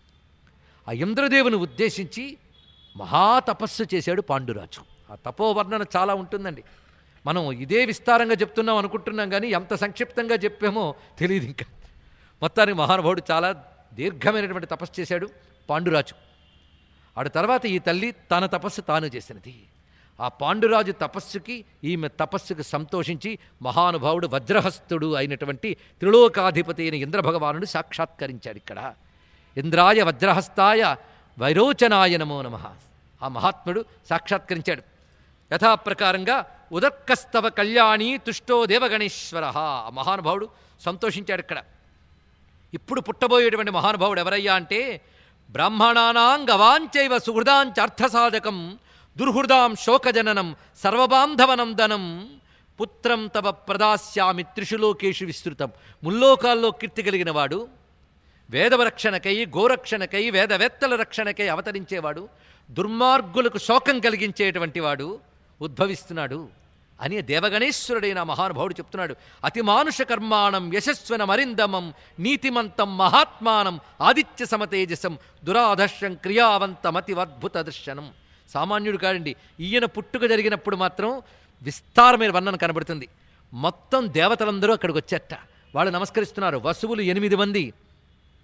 [SPEAKER 1] ఆ ఇంద్రదేవుని ఉద్దేశించి మహాతపస్సు చేశాడు పాండురాజు ఆ తపోవర్ణన చాలా ఉంటుందండి మనం ఇదే విస్తారంగా చెప్తున్నాం అనుకుంటున్నాం కానీ ఎంత సంక్షిప్తంగా చెప్పామో తెలియదు ఇంకా మొత్తానికి మహానుభావుడు చాలా దీర్ఘమైనటువంటి తపస్సు చేశాడు పాండురాజు ఆడు తర్వాత ఈ తల్లి తన తపస్సు తాను చేసినది ఆ పాండురాజు తపస్సుకి ఈమె తపస్సుకి సంతోషించి మహానుభావుడు వజ్రహస్తుడు అయినటువంటి త్రిలోకాధిపతి అయిన ఇంద్రభగవానుడు సాక్షాత్కరించాడు ఇక్కడ ఇంద్రాయ వజ్రహస్తాయ వైరోచనాయ నమో నమ ఆ మహాత్ముడు సాక్షాత్కరించాడు యథాప్రకారంగా ఉదక్కస్తవ కళ్యాణి తుష్టో దేవగణేశ్వర ఆ మహానుభావుడు సంతోషించాడు ఇక్కడ ఇప్పుడు పుట్టబోయేటువంటి మహానుభావుడు ఎవరయ్యా అంటే బ్రాహ్మణానాం గవాంచైవ సుహృదాంచార్థసాధకం దుర్హృదాం శోకజననం సర్వబాంధవనందనం పుత్రం తవ ప్రదాస్యామి త్రిషు లోకేషు విస్తృతం ముల్లోకాల్లో కీర్తి కలిగిన వాడు వేదవరక్షణకై గోరక్షణకై వేదవేత్తల రక్షణకై అవతరించేవాడు దుర్మార్గులకు శోకం కలిగించేటువంటి వాడు ఉద్భవిస్తున్నాడు అని దేవగణేశ్వరుడైన మహానుభావుడు చెప్తున్నాడు అతి మానుష కర్మాణం యశస్వన మరిందమం నీతిమంతం మహాత్మానం ఆదిత్య సమతేజసం దురాధర్షం క్రియావంతమతి అద్భుత దర్శనం సామాన్యుడు కాడండి ఈయన పుట్టుక జరిగినప్పుడు మాత్రం విస్తారమైన వర్ణన కనబడుతుంది మొత్తం దేవతలందరూ అక్కడికి వచ్చేట వాళ్ళు నమస్కరిస్తున్నారు వసువులు ఎనిమిది మంది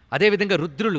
[SPEAKER 1] అదేవిధంగా రుద్రులు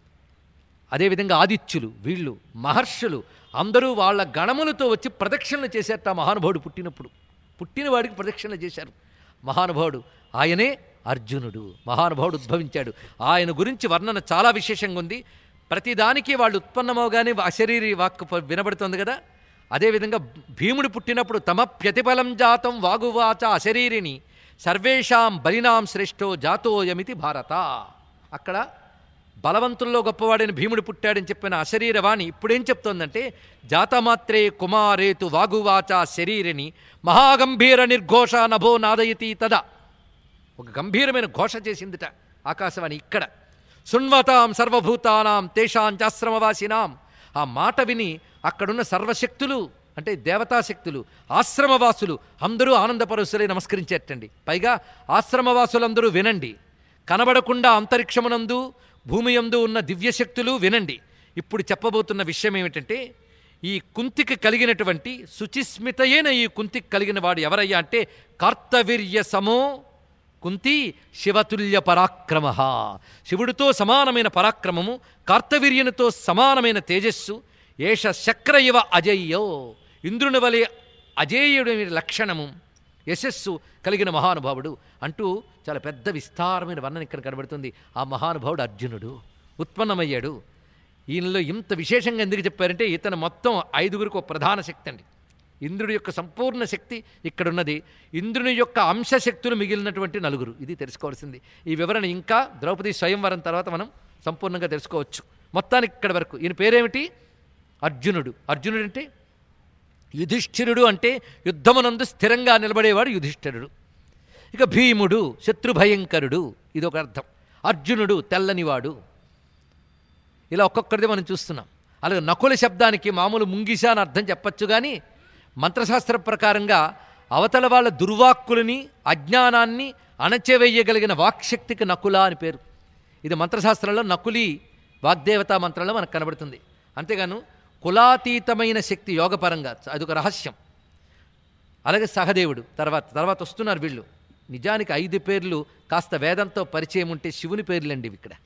[SPEAKER 1] అదేవిధంగా ఆదిత్యులు వీళ్ళు మహర్షులు అందరూ వాళ్ళ గణములతో వచ్చి ప్రదక్షిణలు చేశారట ఆ మహానుభావుడు పుట్టినప్పుడు పుట్టినవాడికి ప్రదక్షిణలు చేశారు మహానుభావుడు ఆయనే అర్జునుడు మహానుభావుడు ఉద్భవించాడు ఆయన గురించి వర్ణన చాలా విశేషంగా ఉంది ప్రతిదానికి వాళ్ళు ఉత్పన్నమవగానే అశరీరి వాక్కు ప- వినబడుతుంది కదా అదేవిధంగా భీముడు పుట్టినప్పుడు తమ ప్రతిఫలం జాతం వాగువాచ అశరీరిని సర్వేషాం బలినాం శ్రేష్టో జాతోయమితి భారత అక్కడ బలవంతుల్లో గొప్పవాడైన భీముడు పుట్టాడని చెప్పిన అశరీరవాణి ఇప్పుడేం చెప్తోందంటే జాతమాత్రే కుమారేతు వాగువాచ శరీరిని మహాగంభీర నిర్ఘోష నభో నాదయతి తదా ఒక గంభీరమైన ఘోష చేసిందిట ఆకాశవాణి ఇక్కడ శృణ్వతాం సర్వభూతానాం తేషాం చాశ్రమవాసినాం ఆ మాట విని అక్కడున్న సర్వశక్తులు అంటే దేవతాశక్తులు ఆశ్రమవాసులు అందరూ ఆనందపరుసులై నమస్కరించేటండి పైగా ఆశ్రమవాసులందరూ వినండి కనబడకుండా అంతరిక్షమునందు భూమి యందు ఉన్న దివ్యశక్తులు వినండి ఇప్పుడు చెప్పబోతున్న విషయం ఏమిటంటే ఈ కుంతికి కలిగినటువంటి శుచిస్మితయైన ఈ కుంతికి కలిగిన వాడు ఎవరయ్యా అంటే కార్తవీర్య సమో కుంతి శివతుల్య పరాక్రమ శివుడితో సమానమైన పరాక్రమము కార్తవీర్యునితో సమానమైన తేజస్సు ఏష శక్ర ఇవ అజయ్యో ఇంద్రుని వలె అజేయుడి లక్షణము యశస్సు కలిగిన మహానుభావుడు అంటూ చాలా పెద్ద విస్తారమైన వర్ణన ఇక్కడ కనబడుతుంది ఆ మహానుభావుడు అర్జునుడు ఉత్పన్నమయ్యాడు ఈయనలో ఇంత విశేషంగా ఎందుకు చెప్పారంటే ఇతను మొత్తం ఐదుగురికి ఒక ప్రధాన శక్తి అండి ఇంద్రుడి యొక్క సంపూర్ణ శక్తి ఇక్కడున్నది ఇంద్రుని యొక్క అంశశక్తులు మిగిలినటువంటి నలుగురు ఇది తెలుసుకోవాల్సింది ఈ వివరణ ఇంకా ద్రౌపది స్వయంవరం తర్వాత మనం సంపూర్ణంగా తెలుసుకోవచ్చు మొత్తానికి ఇక్కడ వరకు ఈయన పేరేమిటి అర్జునుడు అర్జునుడు అంటే యుధిష్ఠిరుడు అంటే యుద్ధమునందు స్థిరంగా నిలబడేవాడు యుధిష్ఠిరుడు ఇక భీముడు శత్రుభయంకరుడు ఇది ఒక అర్థం అర్జునుడు తెల్లనివాడు ఇలా ఒక్కొక్కరిది మనం చూస్తున్నాం అలాగే నకుల శబ్దానికి మామూలు ముంగిస అని అర్థం చెప్పచ్చు కానీ మంత్రశాస్త్ర ప్రకారంగా అవతల వాళ్ళ దుర్వాక్కులని అజ్ఞానాన్ని అణచెవేయగలిగిన వాక్శక్తికి నకుల అని పేరు ఇది మంత్రశాస్త్రంలో నకులి వాగ్దేవతా మంత్రంలో మనకు కనబడుతుంది అంతేగాను కులాతీతమైన శక్తి యోగపరంగా అదొక రహస్యం అలాగే సహదేవుడు తర్వాత తర్వాత వస్తున్నారు వీళ్ళు నిజానికి ఐదు పేర్లు కాస్త వేదంతో పరిచయం ఉంటే శివుని పేర్లండి ఇవి ఇక్కడ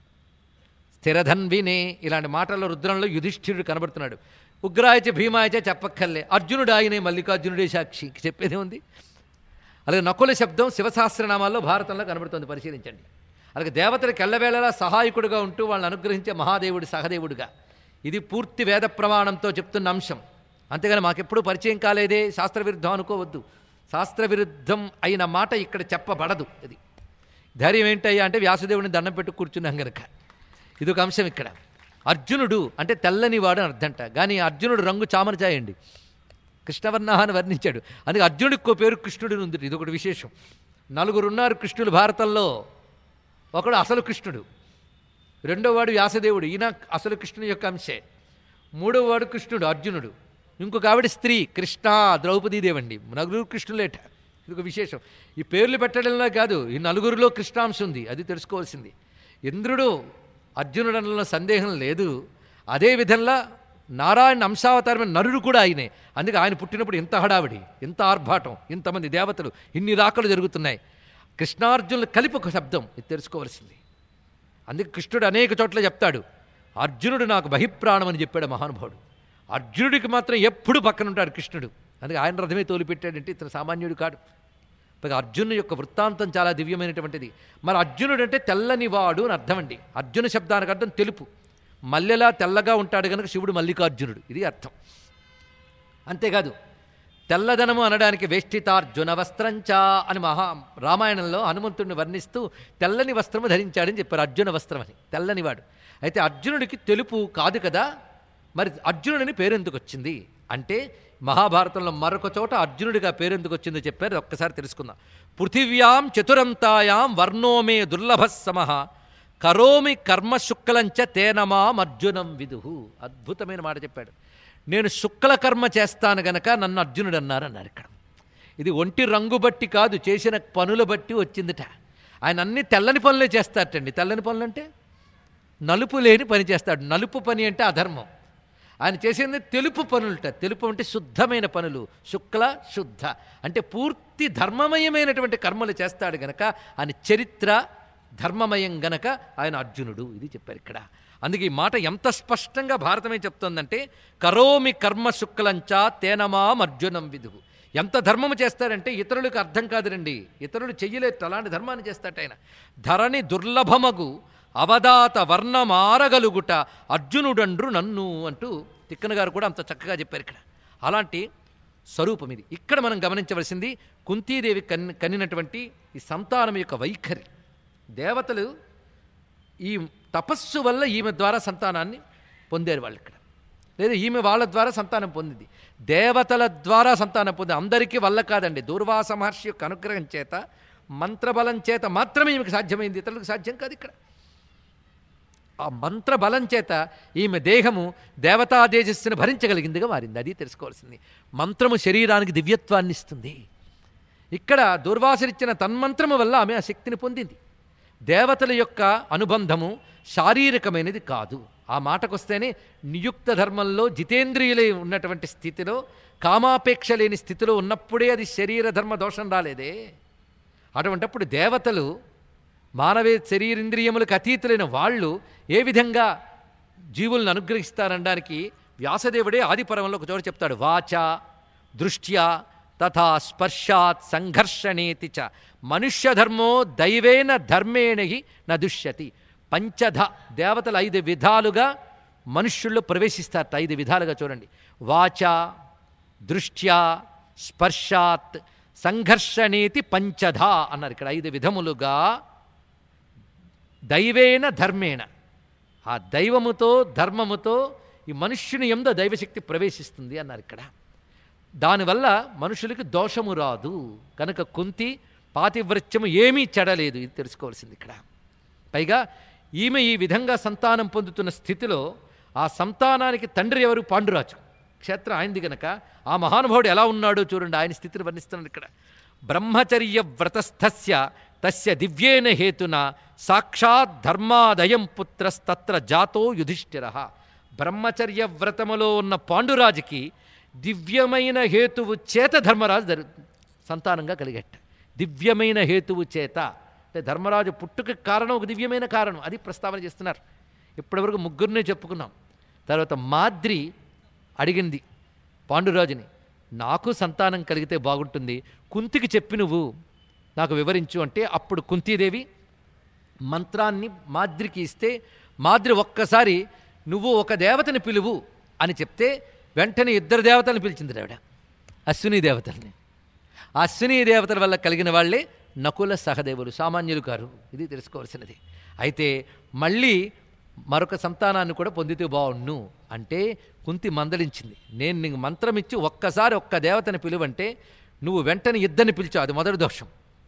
[SPEAKER 1] స్థిరధన్వినే ఇలాంటి మాటల్లో రుద్రంలో యుధిష్ఠిరుడు కనబడుతున్నాడు ఉగ్రాయచ భీమాయచ చెప్పక్కర్లే అర్జునుడు ఆయనే మల్లికార్జునుడే సాక్షి ఇంక చెప్పేదే ఉంది అలాగే నకుల శబ్దం శివసహస్రనామాల్లో భారతంలో కనబడుతుంది పరిశీలించండి అలాగే దేవతలకు ఎల్లవేళలా సహాయకుడుగా ఉంటూ వాళ్ళని అనుగ్రహించే మహాదేవుడు సహదేవుడుగా ఇది పూర్తి వేద ప్రమాణంతో చెప్తున్న అంశం అంతేగాని మాకెప్పుడూ పరిచయం కాలేదే శాస్త్రవిరుద్ధం అనుకోవద్దు శాస్త్రవిరుద్ధం అయిన మాట ఇక్కడ చెప్పబడదు ఇది ధైర్యం ఏంటయ్యా అంటే వ్యాసదేవుని దండం పెట్టు కూర్చున్నాం గనక ఇదొక అంశం ఇక్కడ అర్జునుడు అంటే తెల్లనివాడు అని అర్థంట కానీ అర్జునుడు రంగు చామరచాయండి కృష్ణవర్ణ అని వర్ణించాడు అందుకే అర్జునుడికి ఓ పేరు కృష్ణుడు ఉంది ఇది ఒకటి విశేషం నలుగురు ఉన్నారు కృష్ణులు భారతంలో ఒకడు అసలు కృష్ణుడు రెండో వాడు వ్యాసదేవుడు ఈయన అసలు కృష్ణుని యొక్క అంశే మూడో వాడు కృష్ణుడు అర్జునుడు ఇంకొక ఆవిడ స్త్రీ కృష్ణ ద్రౌపదీదేవండి నలుగురు కృష్ణులేట ఇది ఒక విశేషం ఈ పేర్లు పెట్టడంలో కాదు ఈ నలుగురిలో కృష్ణాంశం ఉంది అది తెలుసుకోవాల్సింది ఇంద్రుడు అర్జునుడనలో సందేహం లేదు అదే విధంగా నారాయణ అంశావతారమైన నరుడు కూడా ఆయనే అందుకే ఆయన పుట్టినప్పుడు ఎంత హడావిడి ఎంత ఆర్భాటం ఇంతమంది దేవతలు ఇన్ని రాకలు జరుగుతున్నాయి కృష్ణార్జునులు కలిపి ఒక శబ్దం ఇది తెలుసుకోవాల్సింది అందుకే కృష్ణుడు అనేక చోట్ల చెప్తాడు అర్జునుడు నాకు బహిప్రాణం అని చెప్పాడు మహానుభావుడు అర్జునుడికి మాత్రం ఎప్పుడు పక్కన ఉంటాడు కృష్ణుడు అందుకే ఆయన రథమే తోలిపెట్టాడంటే ఇతను సామాన్యుడు కాడు పైగా అర్జును యొక్క వృత్తాంతం చాలా దివ్యమైనటువంటిది మరి అర్జునుడు అంటే తెల్లనివాడు అని అర్థం అండి అర్జున శబ్దానికి అర్థం తెలుపు మల్లెలా తెల్లగా ఉంటాడు కనుక శివుడు మల్లికార్జునుడు ఇది అర్థం అంతేకాదు తెల్లదనము అనడానికి వేష్టితార్జున వస్త్రంచా అని మహా రామాయణంలో హనుమంతుడిని వర్ణిస్తూ తెల్లని వస్త్రము ధరించాడని చెప్పారు అర్జున వస్త్రం అని తెల్లనివాడు అయితే అర్జునుడికి తెలుపు కాదు కదా మరి అర్జునుడిని పేరెందుకు వచ్చింది అంటే మహాభారతంలో మరొక చోట అర్జునుడిగా పేరెందుకు వచ్చిందో చెప్పారు ఒక్కసారి తెలుసుకుందాం పృథివ్యాం చతురంతాయాం వర్ణోమే దుర్లభ సమః కరోమి కర్మ శుక్లంచ తేనమాం అర్జునం విదుహు అద్భుతమైన మాట చెప్పాడు నేను శుక్ల కర్మ చేస్తాను గనక నన్ను అర్జునుడు అన్నారు అన్నారు ఇక్కడ ఇది ఒంటి రంగు బట్టి కాదు చేసిన పనుల బట్టి వచ్చిందిట ఆయన అన్ని తెల్లని పనులే చేస్తాడటండి తెల్లని పనులు అంటే నలుపు లేని పని చేస్తాడు నలుపు పని అంటే అధర్మం ఆయన చేసింది తెలుపు పనులుట తెలుపు అంటే శుద్ధమైన పనులు శుక్ల శుద్ధ అంటే పూర్తి ధర్మమయమైనటువంటి కర్మలు చేస్తాడు గనక ఆయన చరిత్ర ధర్మమయం గనక ఆయన అర్జునుడు ఇది చెప్పారు ఇక్కడ అందుకే ఈ మాట ఎంత స్పష్టంగా భారతమే చెప్తోందంటే కరోమి కర్మ శుక్లంచా తేనమాం అర్జునం విదుగు ఎంత ధర్మము చేస్తారంటే ఇతరులకు అర్థం కాదురండి ఇతరులు చెయ్యలేదు అలాంటి ధర్మాన్ని చేస్తాట ఆయన ధరణి దుర్లభమగు అవదాత వర్ణమారగలుగుట అర్జునుడండ్రు నన్ను అంటూ తిక్కన గారు కూడా అంత చక్కగా చెప్పారు ఇక్కడ అలాంటి స్వరూపం ఇది ఇక్కడ మనం గమనించవలసింది కుంతీదేవి కన్ కన్నినటువంటి ఈ సంతానం యొక్క వైఖరి దేవతలు ఈ తపస్సు వల్ల ఈమె ద్వారా సంతానాన్ని పొందారు వాళ్ళు ఇక్కడ లేదా ఈమె వాళ్ళ ద్వారా సంతానం పొందింది దేవతల ద్వారా సంతానం పొంది అందరికీ వల్ల కాదండి దూర్వాస మహర్షి యొక్క అనుగ్రహం చేత మంత్రబలం చేత మాత్రమే ఈమెకు సాధ్యమైంది ఇతరులకు సాధ్యం కాదు ఇక్కడ ఆ మంత్ర బలం చేత ఈమె దేహము దేవతా తేజస్సును భరించగలిగిందిగా మారింది అది తెలుసుకోవాల్సింది మంత్రము శరీరానికి దివ్యత్వాన్ని ఇస్తుంది ఇక్కడ దుర్వాసరిచ్చిన తన్మంత్రము వల్ల ఆమె ఆ శక్తిని పొందింది దేవతల యొక్క అనుబంధము శారీరకమైనది కాదు ఆ మాటకొస్తేనే నియుక్త ధర్మంలో జితేంద్రియులై ఉన్నటువంటి స్థితిలో కామాపేక్ష లేని స్థితిలో ఉన్నప్పుడే అది శరీర ధర్మ దోషం రాలేదే అటువంటప్పుడు దేవతలు మానవే శరీరేంద్రియములకు అతీతులైన వాళ్ళు ఏ విధంగా జీవులను అనుగ్రహిస్తారనడానికి వ్యాసదేవుడే ఆదిపర్వంలో ఒక చోట చెప్తాడు వాచ దృష్ట్యా తథా స్పర్శాత్ సంఘర్షణేతి చ మనుష్యధర్మో దైవేన ధర్మేణ హి నదుష్యతి పంచధ దేవతలు ఐదు విధాలుగా మనుష్యుల్లో ప్రవేశిస్తారట ఐదు విధాలుగా చూడండి వాచ దృష్ట్యా స్పర్శాత్ సంఘర్షణేతి పంచధ అన్నారు ఇక్కడ ఐదు విధములుగా దైవేన ధర్మేణ ఆ దైవముతో ధర్మముతో ఈ మనుష్యుని ఎందు దైవశక్తి ప్రవేశిస్తుంది అన్నారు ఇక్కడ దానివల్ల మనుషులకి దోషము రాదు కనుక కుంతి పాతివ్రత్యము ఏమీ చెడలేదు ఇది తెలుసుకోవాల్సింది ఇక్కడ పైగా ఈమె ఈ విధంగా సంతానం పొందుతున్న స్థితిలో ఆ సంతానానికి తండ్రి ఎవరు పాండురాజు క్షేత్రం ఆయనది గనక ఆ మహానుభావుడు ఎలా ఉన్నాడో చూడండి ఆయన స్థితిని వర్ణిస్తున్నాడు ఇక్కడ బ్రహ్మచర్య వ్రతస్థస్య తస్య దివ్యేన హేతున సాక్షాత్ ధర్మాదయం పుత్రస్తత్ర జాతో యుధిష్ఠిర బ్రహ్మచర్య వ్రతములో ఉన్న పాండురాజుకి దివ్యమైన హేతువు చేత ధర్మరాజు జరు సంతానంగా కలిగట్ట దివ్యమైన హేతువు చేత అంటే ధర్మరాజు పుట్టుక కారణం ఒక దివ్యమైన కారణం అది ప్రస్తావన చేస్తున్నారు ఇప్పటివరకు ముగ్గురినే చెప్పుకున్నాం తర్వాత మాద్రి అడిగింది పాండురాజుని నాకు సంతానం కలిగితే బాగుంటుంది కుంతికి చెప్పి నువ్వు నాకు వివరించు అంటే అప్పుడు కుంతీదేవి మంత్రాన్ని మాద్రికి ఇస్తే మాద్రి ఒక్కసారి నువ్వు ఒక దేవతని పిలువు అని చెప్తే వెంటనే ఇద్దరు దేవతలను పిలిచింది ఆవిడ అశ్విని దేవతల్ని ఆ అశ్విని దేవతల వల్ల కలిగిన వాళ్ళే నకుల సహదేవులు సామాన్యులు కారు ఇది తెలుసుకోవాల్సినది అయితే మళ్ళీ మరొక సంతానాన్ని కూడా పొందితే బాగుండు అంటే కుంతి మందలించింది నేను నీకు మంత్రం ఇచ్చి ఒక్కసారి ఒక్క దేవతని పిలువంటే నువ్వు వెంటనే ఇద్దరిని పిలిచావు అది మొదటి దోషం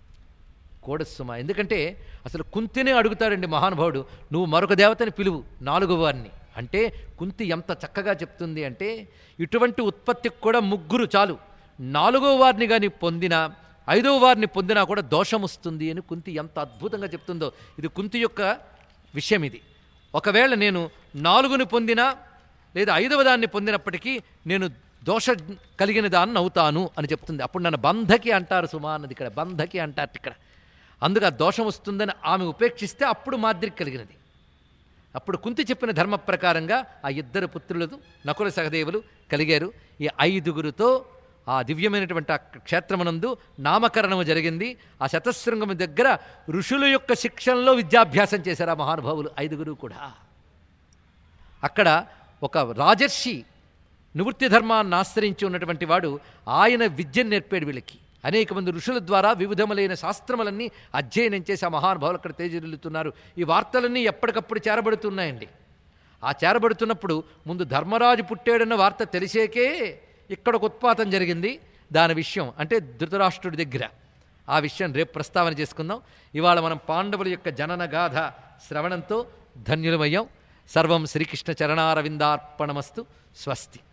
[SPEAKER 1] కోడసుమ ఎందుకంటే అసలు కుంతినే అడుగుతాడండి మహానుభావుడు నువ్వు మరొక దేవతని పిలువు నాలుగో వారిని అంటే కుంతి ఎంత చక్కగా చెప్తుంది అంటే ఇటువంటి ఉత్పత్తికి కూడా ముగ్గురు చాలు నాలుగో వారిని కానీ పొందినా ఐదో వారిని పొందినా కూడా దోషం వస్తుంది అని కుంతి ఎంత అద్భుతంగా చెప్తుందో ఇది కుంతి యొక్క విషయం ఇది ఒకవేళ నేను నాలుగుని పొందినా లేదా ఐదవ దాన్ని పొందినప్పటికీ నేను దోష కలిగిన దాన్ని అవుతాను అని చెప్తుంది అప్పుడు నన్ను బంధకి అంటారు సుమా అన్నది ఇక్కడ బంధకి అంటారు ఇక్కడ అందుకు ఆ దోషం వస్తుందని ఆమె ఉపేక్షిస్తే అప్పుడు మాద్రికి కలిగినది అప్పుడు కుంతి చెప్పిన ధర్మ ప్రకారంగా ఆ ఇద్దరు పుత్రులతో నకుల సహదేవులు కలిగారు ఈ ఐదుగురుతో ఆ దివ్యమైనటువంటి ఆ క్షేత్రమునందు నామకరణము జరిగింది ఆ శతశృంగము దగ్గర ఋషుల యొక్క శిక్షణలో విద్యాభ్యాసం చేశారు ఆ మహానుభావులు ఐదుగురు కూడా అక్కడ ఒక రాజర్షి నివృత్తి ధర్మాన్ని ఆశ్రయించి ఉన్నటువంటి వాడు ఆయన విద్యను నేర్పాడు వీళ్ళకి అనేక మంది ఋషుల ద్వారా వివిధములైన శాస్త్రములన్నీ అధ్యయనం చేసి ఆ మహానుభావులు అక్కడ తేజరిల్లుతున్నారు ఈ వార్తలన్నీ ఎప్పటికప్పుడు చేరబడుతున్నాయండి ఆ చేరబడుతున్నప్పుడు ముందు ధర్మరాజు పుట్టాడన్న వార్త తెలిసేకే ఇక్కడ ఒక ఉత్పాతం జరిగింది దాని విషయం అంటే ధృతరాష్ట్రుడి దగ్గర ఆ విషయం రేపు ప్రస్తావన చేసుకుందాం ఇవాళ మనం పాండవుల యొక్క జనన గాథ శ్రవణంతో ధన్యులమయ్యాం సర్వం శ్రీకృష్ణ చరణారవిందార్పణమస్తు స్వస్తి